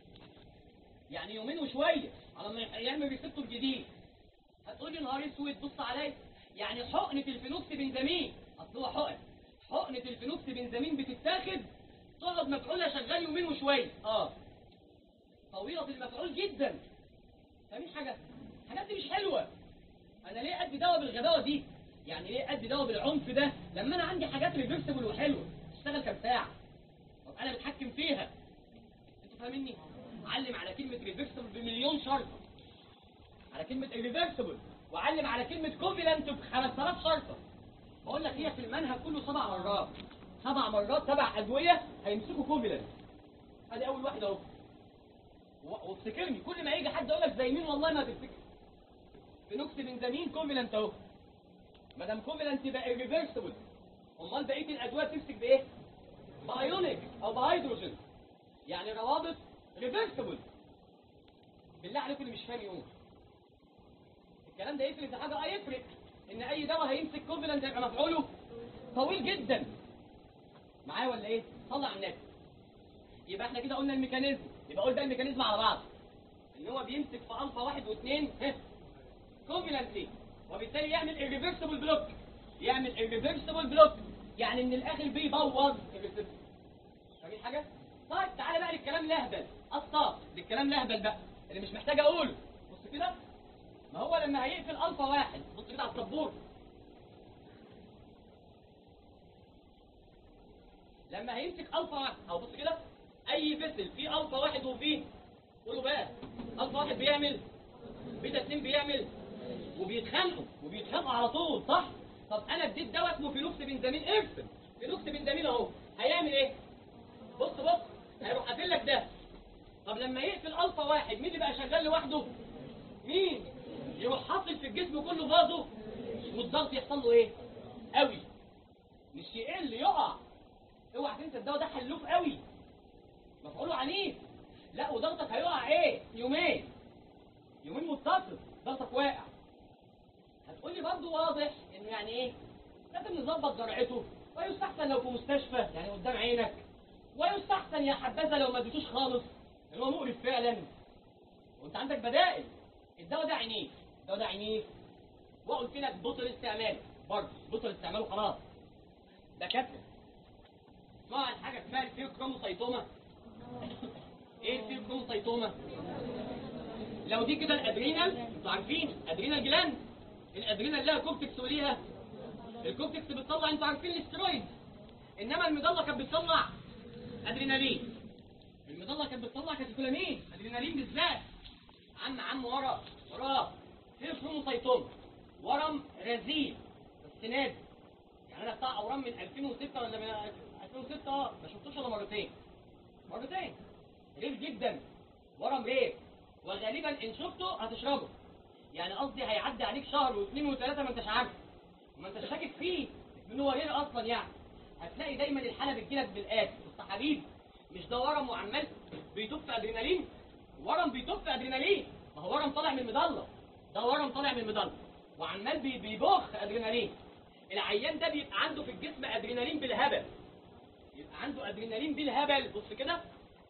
يعني يومين وشويه على ما يعمل ريسبتور جديد هتقول لي نهار اسود بص عليا يعني حقنه الفينوكس بنزامين اصل هو حقن حقنه الفينوكس بنزامين بتتاخد تقعد مفعولها شغال يومين وشويه اه طويله المفعول جدا فاهمين حاجه الحاجات دي مش حلوه انا ليه ادي دواء بالغباوه دي يعني ليه ادي دواء بالعنف ده لما انا عندي حاجات ريفرسبل وحلوه تشتغل كام ساعه طب انا بتحكم فيها انتوا فاهميني علم على كلمه ريفرسبل بمليون شرطه على كلمه ريفرسبل وعلم على كلمه كوفيلنت ب 5000 شرطه بقول لك هي في المنهج كله سبع مرات سبع مرات سبع ادويه هيمسكوا كوفيلنت ادي اول واحده اهو و- وافتكرني كل ما يجي حد يقول لك زي مين والله ما تفتكر فينوكس بنزامين كوفيلنت اهو ما دام كوفيلنت يبقى irreversible امال بقيه الادويه تمسك بايه؟ بايونيك او بهيدروجين يعني روابط ريفرسبل بالله عليكم اللي مش فاهم يقول الكلام ده يفرق في حاجه اه يفرق ان اي دواء هيمسك كوفيلنت يبقى مفعوله طويل جدا معايا ولا ايه؟ طلع النبي يبقى احنا كده قلنا الميكانيزم يبقى قول بقى الميكانيزم على بعض ان هو بيمسك في الفا واحد واثنين كوفيلنتلي وبالتالي يعمل irreversible بلوك يعمل irreversible بلوك يعني من الاخر بيبوظ الريسبتور فاهمين حاجه؟ طيب تعالى بقى للكلام الاهبل الصاف للكلام الاهبل بقى اللي مش محتاج اقوله بص كده ما هو لما هيقفل الفا واحد بص كده على السبوره لما هيمسك الفا واحد او بص كده اي فيسل فيه الفا واحد وفيه قولوا بقى الفا واحد بيعمل بيتا اتنين بيعمل وبيتخانقوا وبيتخانقوا على طول صح؟ طب انا اديت دواء اسمه فينوكس بنزامين ارسم فينوكس بنزامين اهو هيعمل ايه؟ بص بص هيروح قافل لك ده طب لما يقفل الفا واحد مين اللي بقى شغال لوحده؟ مين؟ يروح حاصل في الجسم كله فازو والضغط يحصل له ايه؟ قوي مش يقل يقع اوعى تنسى الدواء ده حلوف قوي مفعوله عنيف لا وضغطك هيقع ايه؟ يومين يومين متصل ضغطك واقع هتقول لي برضه واضح انه يعني ايه لازم نظبط جرعته ويستحسن لو في مستشفى يعني قدام عينك ويستحسن يا حبذا لو ما اديتوش خالص اللي هو مقرف فعلا وانت عندك بدائل الدواء ده عنيف الدواء ده عنيف وقلت لك بطل استعماله برضه بطل استعماله خلاص ده كابتن اسمعوا عن حاجه اسمها الفيوكروموسايتوما ايه الفيوكروموسايتوما لو دي كده الادرينال انتوا عارفين ادرينال جلاند الادرينال لها كورتكس وليها الكورتكس بتطلع انتوا عارفين الاسترويد انما المضله كانت بتطلع ادرينالين المضله كانت بتطلع كاتيكولامين ادرينالين بالذات عم عم ورا وراه في كروموسايتوما ورم رزيل بس نادي يعني انا بتاع اورام من 2006 ولا من 2006 اه ما شفتوش الا مرتين مرتين ريف جدا ورم ريف وغالبا ان شفته هتشربه يعني قصدي هيعدي عليك شهر واثنين وثلاثه ما انتش عارف وما انتش شاكك فيه من هو غير اصلا يعني هتلاقي دايما الحاله بتجيلك بالآت بص حبيبي مش ده ورم وعمال بيدف ادرينالين ورم بيدف ادرينالين ما هو ورم طالع من المضله ده ورم طالع من المضله وعمال بي- بيبخ ادرينالين العيان ده بيبقى عنده في الجسم ادرينالين بالهبل يبقى عنده ادرينالين بالهبل بص كده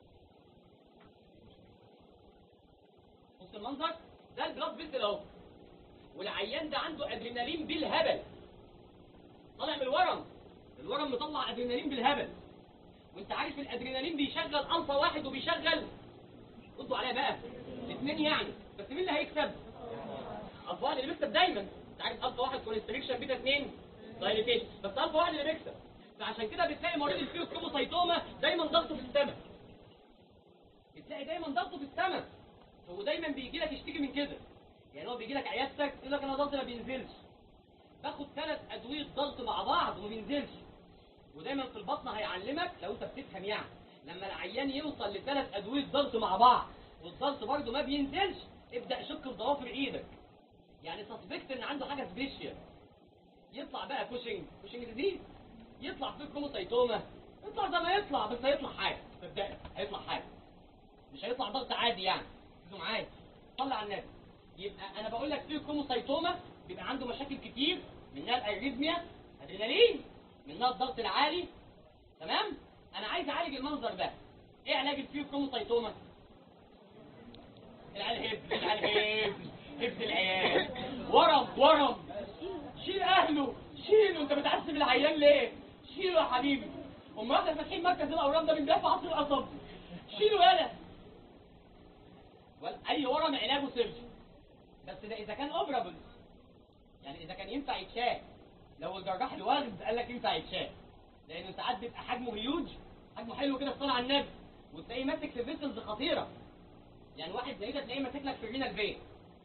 بص المنظر ده البلاد فيسل اهو والعيان ده عنده ادرينالين بالهبل طالع من الورم الورم مطلع ادرينالين بالهبل وانت عارف الادرينالين بيشغل الفا واحد وبيشغل ردوا عليا بقى الاثنين يعني بس مين اللي هيكسب الفا واحد اللي بيكسب دايما انت عارف الفا واحد كونستريكشن بيتا اثنين دايليتيشن بس الفا واحد اللي بيكسب فعشان كده بتلاقي مريض الفيوكروموسايتوما دايما ضغطه في السماء بتلاقي دايما ضغطه في السماء هو دايما بيجي لك يشتكي من كده يعني هو بيجي لك عيادتك يقول لك انا ضغطي ما بينزلش باخد ثلاث ادويه ضغط مع بعض وما بينزلش ودايما في البطن هيعلمك لو انت بتفهم يعني لما العيان يوصل لثلاث ادويه ضغط مع بعض والضغط برضه ما بينزلش ابدا شك في ضوافر ايدك يعني سسبكت ان عنده حاجه سبيشال يطلع بقى كوشنج كوشنج ديزيز يطلع فيه كروموسايتوما يطلع زي ما يطلع بس هيطلع حاجه صدقني هيطلع حاجه مش هيطلع ضغط عادي يعني انتوا معايا صلي على النبي يبقى انا بقول لك فيه كروموسايتوما بيبقى عنده مشاكل كتير منها الاريزميا ادرينالين منها الضغط العالي تمام انا عايز اعالج المنظر ده ايه علاج الفيو كروموسايتوما العيال هبد العيال هبد هبد العيال ورم ورم شيل اهله شيله انت بتعذب العيان ليه شيله يا حبيبي امال احنا فاتحين مركز الاورام ده بنبيع في عصر القصب شيله يالا وال- اي ورم علاجه سيرجي بس ده اذا كان اوبرابل يعني اذا كان ينفع يتشال لو الجراح الوارد قال لك ينفع يتشال لانه ساعات بيبقى حجمه هيوج حجمه حلو كده الصلاه على النبي وتلاقيه ماسك في فيسلز خطيره يعني واحد زي ده تلاقيه ماسك لك في الرينال فين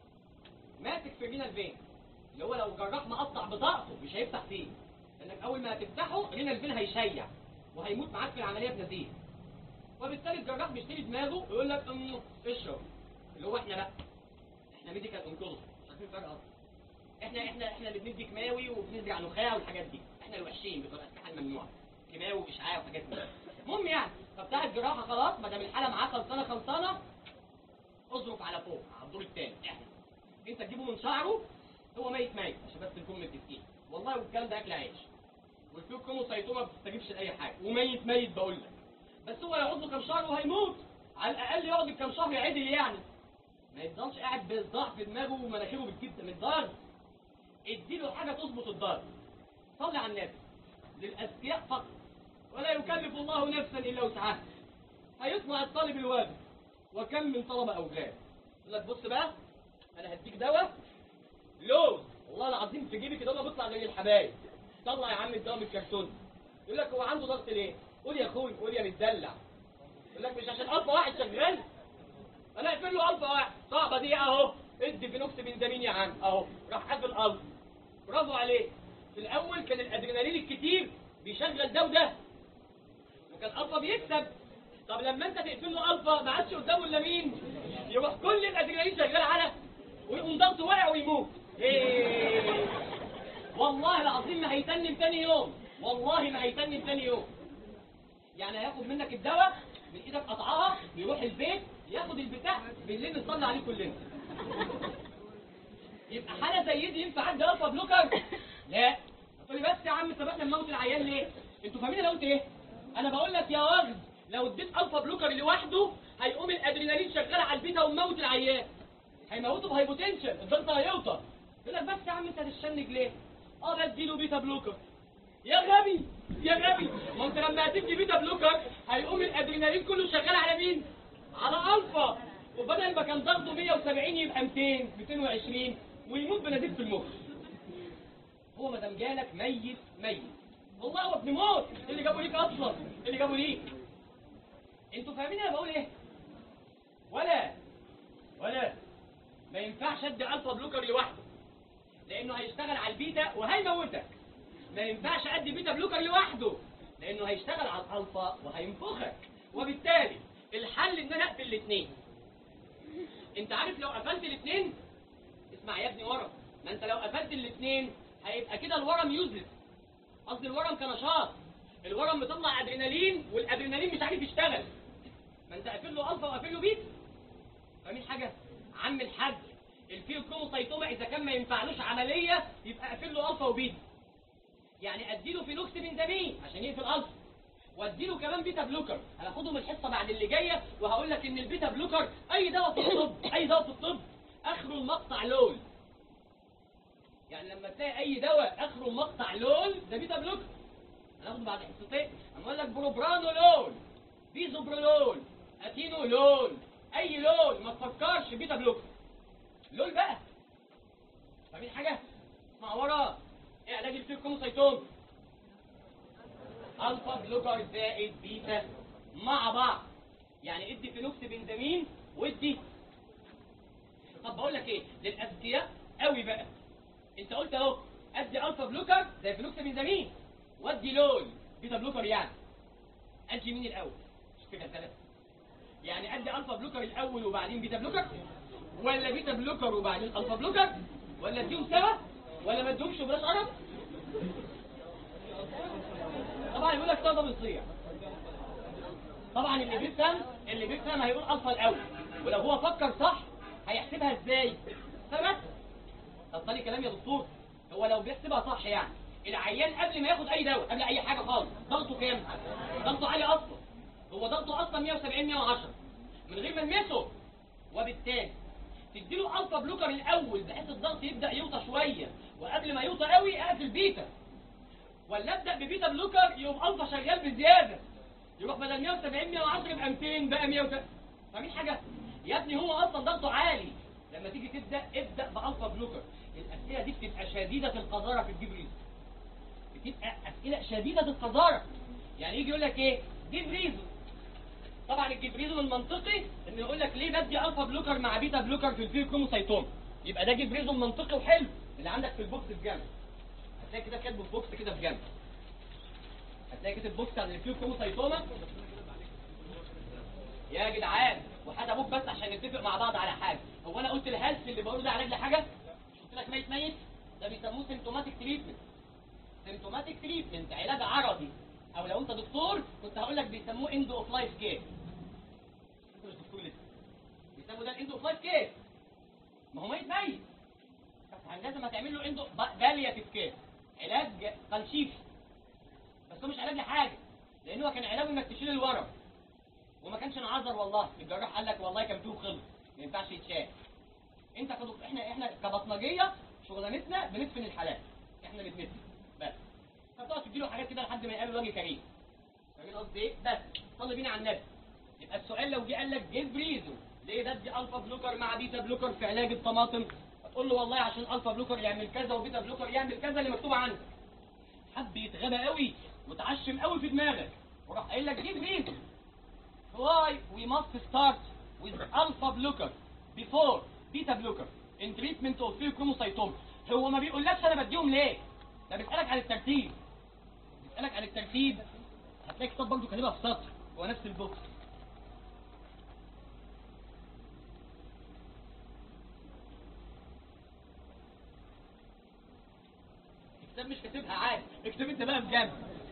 ماسك في الرينال فين اللي هو لو الجراح مقطع بطاقته مش هيفتح فيه لانك اول ما هتفتحه الرينال فين هيشيع وهيموت معاك في العمليه بنزيف وبالتالي الجراح بيشتري دماغه ويقول لك أم اشرب اللي هو احنا بقى احنا ميديكال انكولوجي مش عارفين الفرق اصلا احنا احنا احنا اللي بندي كيماوي وبنزرع نخاع والحاجات دي احنا الوحشين بتوع الاسلحه الممنوعه كيماوي واشعاع وحاجات دي المهم يعني فبتاع الجراحه خلاص ما دام الحاله معاه خلصانه خلصانه اظرف على فوق على الدور الثاني احنا انت تجيبه من شعره هو ميت ميت عشان بس نكون متفقين والله والكلام ده اكل عيش والفيوكروموسايتوما ما بتستجيبش لاي حاجه وميت ميت بقول لك بس هو يقعد له كام شهر وهيموت على الاقل يقعد كام شهر يعدل يعني ما يفضلش قاعد بالضعف في دماغه ومناخيره بتجيب من الضرب اديله حاجه تظبط الضرب صلي على النبي للاذكياء فقط ولا يكلف الله نفسا الا وسعها هيطلع الطالب الواجب وكم من طلبه اوجاد يقول لك بص بقى انا هديك دواء لوز والله العظيم في جيبي كده ما بيطلع غير الحبايب طلع يا عم الدواء من الكرتون يقول لك هو عنده ضغط ليه قول يا اخوي قول يا متدلع يقول لك مش عشان الفا واحد شغال انا اقفل له الفا واحد صعبه دي اهو ادي فينوكس بنزامين يا عم اهو راح قافل الفا برافو عليك في الاول كان الادرينالين الكتير بيشغل ده وده وكان الفا بيكسب طب لما انت تقفل له الفا ما عادش قدامه الا مين يروح كل الادرينالين شغال على ويقوم ضغطه واقع ويموت ايه والله العظيم ما هيتنم تاني يوم والله ما هيتنم تاني يوم يعني هياخد منك الدواء من ايدك قطعها يروح البيت ياخد البتاع بالليل نصلي عليه كلنا يبقى حاله زي دي ينفع عندي الفا بلوكر لا تقول لي بس يا عم طب احنا نموت العيان ليه انتوا فاهمين انا قلت ايه انا بقول لك يا واغد لو اديت الفا بلوكر لوحده هيقوم الادرينالين شغال على البيتا وموت العيان هيموته بهايبوتنشن الضغط هيوطى يقول لك بس يا عم انت هتشنج ليه اه بديله بيتا بلوكر يا غبي يا غبي ما انت لما هتدي بيتا بلوكر هيقوم الادرينالين كله شغال على مين على الفا وبدل ما كان ضغطه 170 يبقى 200 220 ويموت بنزيف في المخ هو ما دام جالك ميت ميت والله هو ابن موت إيه اللي جابه ليك اصلا إيه اللي جابه ليك انتوا فاهمين انا بقول ايه ولا ولا ما ينفعش ادي الفا بلوكر لوحده لانه هيشتغل على البيتا وهيموتك ما ينفعش ادي بيتا بلوكر لوحده لانه هيشتغل على الالفا وهينفخك وبالتالي الحل ان انا اقفل الاثنين انت عارف لو قفلت الاثنين اسمع يا ابني ورم ما انت لو قفلت الاثنين هيبقى كده الورم يوزلس قصدي الورم كنشاط الورم بيطلع ادرينالين والادرينالين مش عارف يشتغل ما انت قافل له الفا وقافل له بيتا فاهمين حاجه عم الحاج الفيوكروموسايتوما اذا كان ما ينفعلوش عمليه يبقى قافل له الفا وبيتا يعني اديله فينوكس بنزامين عشان يقفل الفا واديله كمان بيتا بلوكر هناخدهم الحصه بعد اللي جايه وهقول لك ان البيتا بلوكر اي دواء في الطب اي دواء في الطب اخره المقطع لول يعني لما تلاقي اي دواء اخره المقطع لول ده بيتا بلوكر هناخده بعد حصتين هنقول لك بروبرانولول بيزوبرولول اتينولول اي لول ما تفكرش بيتا بلوكر لول بقى فاهمين حاجه اسمع ورا ايه علاج الفيكوموسايتوم الفا بلوكر زائد بيتا مع بعض يعني ادي فينوكس بنزامين وادي طب بقول لك ايه للاذكياء قوي بقى انت قلت اهو ادي الفا بلوكر زي فينوكس بنزامين وادي لول بيتا بلوكر يعني ادي مين الاول مش كده ثلاثه يعني ادي الفا بلوكر الاول وبعدين بيتا بلوكر ولا بيتا بلوكر وبعدين الفا بلوكر ولا اديهم سوا ولا ما اديهمش وبلاش قرف طبعا يقول لك ده بيصيع طبعا اللي بيفهم اللي بيفهم هيقول الفا الاول ولو هو فكر صح هيحسبها ازاي ثبت طب طالي كلام يا دكتور هو لو بيحسبها صح يعني العيان قبل ما ياخد اي دواء قبل اي حاجه خالص ضغطه كام ضغطه عالي اصلا هو ضغطه اصلا 170 110 من غير ما نمسه وبالتالي تديله الفا بلوكر الاول بحيث الضغط يبدا يوطى شويه وقبل ما يوطى قوي اقفل بيتا ولا ابدا ببيتا بلوكر يقوم الفا شغال بزياده يروح بدل 170 110 يبقى 200 بقى 100 فاهمين حاجه يا ابني هو اصلا ضغطه عالي لما تيجي تبدا ابدا بالفا بلوكر الاسئله دي بتبقى شديده القذاره في الجبريل بتبقى اسئله شديده القذاره يعني يجي يقول لك ايه جيب ريزون طبعا الجبريزون المنطقي انه يقول لك ليه بدي الفا بلوكر مع بيتا بلوكر في الفيوكروموسايتوم يبقى ده جبريزون منطقي وحلو اللي عندك في البوكس في جنب هتلاقي كده كاتبه في بوكس كده في جنب هتلاقي كاتب بوكس عن الفيوكروموسايتوما يا جدعان وحد ابوك بس عشان نتفق مع بعض على حاجه هو انا قلت الهلس اللي بقوله ده علاج لحاجه مش قلت لك ميت ميت ده بيسموه سيمتوماتيك تريتمنت سيمتوماتيك تريتمنت علاج عرضي او لو انت دكتور كنت هقول لك بيسموه اند اوف لايف كير انت مش دكتور لسه بيسموه ده الاند اوف لايف كير ما هو ميت ميت بس لازم هتعمل له اندو بالياتيف كير علاج تلشيفي بس هو مش علاج لحاجه لان هو كان علاجه انك تشيل الورم وما كانش انعذر والله الجراح قال لك والله كان فيه خلص ما ينفعش يتشال انت كدك... احنا احنا كبطنجيه شغلانتنا بندفن الحالات احنا بندفن بس فبتقعد تديله حاجات كده لحد ما يقابل وجه كريم فاهمين قصدي ايه بس صلي بينا على النبي يبقى السؤال لو جه قال لك جيب بريزو ليه ده ادي الفا بلوكر مع بيتا بلوكر في علاج الطماطم هتقول له والله عشان الفا بلوكر يعمل كذا وبيتا بلوكر يعمل كذا اللي مكتوب عنه حب يتغبى قوي وتعشم قوي في دماغك وراح قايل لك جيب بريزو why we must start with alpha blocker before beta blocker in treatment of pheochromocytoma هو ما بيقولكش انا بديهم ليه ده بيسالك عن الترتيب بيسالك عن الترتيب هتلاقي كتاب برضه كاتبها في سطر هو نفس البوكس الكتاب مش كاتبها عادي اكتب انت بقى بجد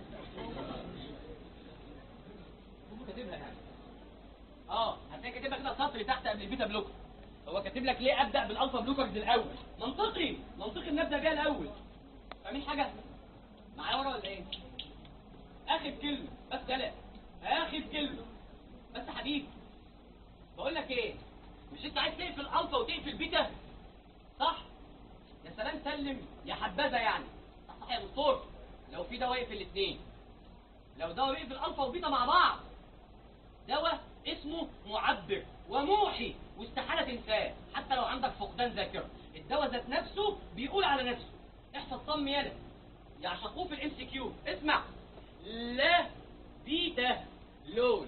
كاتبها يعني اه هتلاقي كاتبها كده سطر تحت قبل البيتا بلوكر هو كاتب لك ليه ابدا بالالفا بلوكرز الاول منطقي منطقي ان ابدا بيها الاول فاهمين حاجه معايا ورا ولا ايه اخر كلمه بس لا اخر كلمه بس يا حبيبي بقول لك ايه مش انت عايز تقفل الفا وتقفل بيتا صح يا سلام سلم يا حبذا يعني صح صح يا دكتور لو في دواء يقفل الاثنين لو دواء يقفل الفا وبيتا مع بعض دواء اسمه معبر وموحي واستحالة تنساه حتى لو عندك فقدان ذاكرة الدواء ذات نفسه بيقول على نفسه احفظ صم يدك يعشقوه في الام سي كيو اسمع لا بيتا لول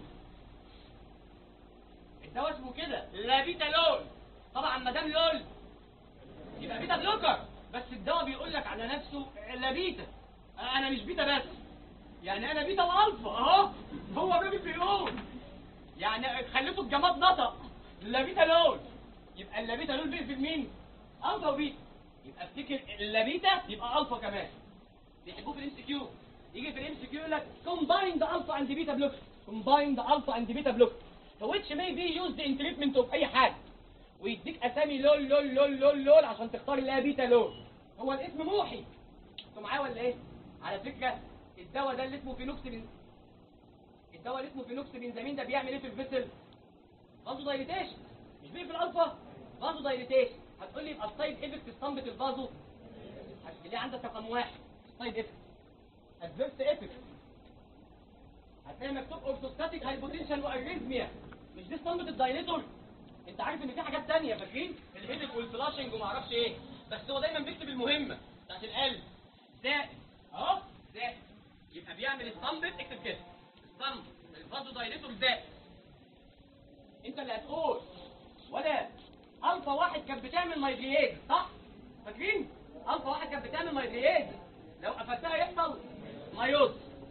الدواء اسمه كده لا بيتا لول طبعا ما دام لول يبقى بيتا بلوكر بس الدواء بيقول لك على نفسه لا بيتا انا مش بيتا بس يعني انا بيتا والفا اهو هو الراجل بيقول يعني خليته الجماد نطق لا بيتا لول اللابيتا لول بيقفل مين الفا وبيتا يبقى افتكر اللابيتا يبقى الفا كمان بيحبوه في الام سي كيو يجي في الام سي كيو يقول لك combined alpha and beta blocker combined alpha and beta blocker so which may be used in treatment of اي حاجه ويديك اسامي لول لول لول لول لول عشان تختار اللي هي بيتا لول هو الاسم موحي انتوا معايا ولا ايه على فكره الدواء ده اللي اسمه فينوكسبين الدواء اللي اسمه فينوكسبين زمين ده بيعمل ايه في الفيسل فازو دايليتيشن مش بيقفل الالفا فازو دايليتيشن هتقول لي يبقى السايد افكت اسطمبه الفازو اللي عندك رقم واحد سايد افكت ادفيرس افكت هتلاقي مكتوب اورثوستاتيك هايبوتنشن واريزميا مش دي اسطمبه الدايليتور انت عارف ان في حاجات تانية فاكرين الهيدك والفلاشنج وما اعرفش ايه بس هو دايما بيكتب المهمه بتاعت القلب زائد اهو زائد يبقى بيعمل الصمبت اكتب كده الصمب الفازو دايليتور زائد انت اللي هتقول ولا الفا واحد كانت بتعمل مايجريز صح فاكرين الفا واحد كانت بتعمل مايجريز لو قفلتها يحصل مايوز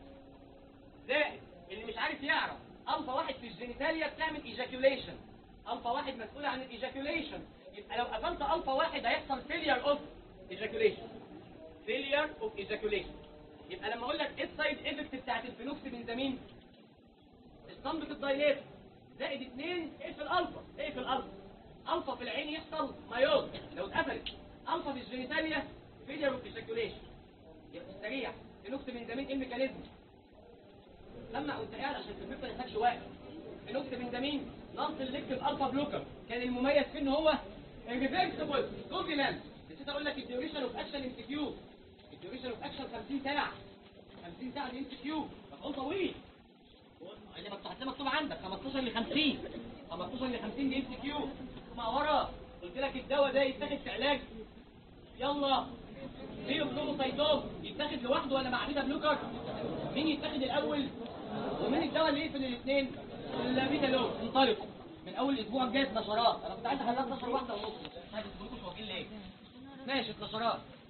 زائد اللي مش عارف يعرف الفا واحد في الجينيتاليا بتعمل ايجاكيوليشن الفا واحد مسؤول عن الايجاكيوليشن يبقى لو قفلت الفا واحد هيحصل فيلير اوف ايجاكيوليشن فيلير اوف ايجاكيوليشن يبقى لما اقول لك ايه السايد افكت بتاعت الفينوكسبنزامين الصمبة الدايليت زائد اثنين اقفل الفا اقفل الفا الفا في العين يحصل مايوز لو اتقفلت الفا في الجينيتاليا فيلير اوف ايجاكيوليشن يبقى السريع فينوكسبنزامين ايه الميكانيزم لما كنت قاعد عشان الفكره ما يحتاجش وقت فينوكسبنزامين نون سيلكتيف الفا بلوكر كان المميز فيه ان هو ريفرسبل كومبلمنت نسيت اقول لك الديوريشن اوف اكشن ام سي كيو الديوريشن اوف اكشن 50 ساعه 50 ساعه دي ام سي كيو مفعول طويل اللي مكتوب هتلاقي مكتوب عندك 15 ل 50 15 ل 50 دي ام سي كيو مع ورا قلت لك الدواء ده يتاخد في علاج يلا ليه بلوموسايتوم يتاخد لوحده ولا مع بيتا بلوكر مين يتاخد الاول ومين الدواء اللي يقفل الاثنين البيتا لون انطلقوا من اول اسبوع الجاي 12 انا كنت عايز اخليها 12 واحده ونص مش عارف انتوا مش واقفين ليه ماشي 12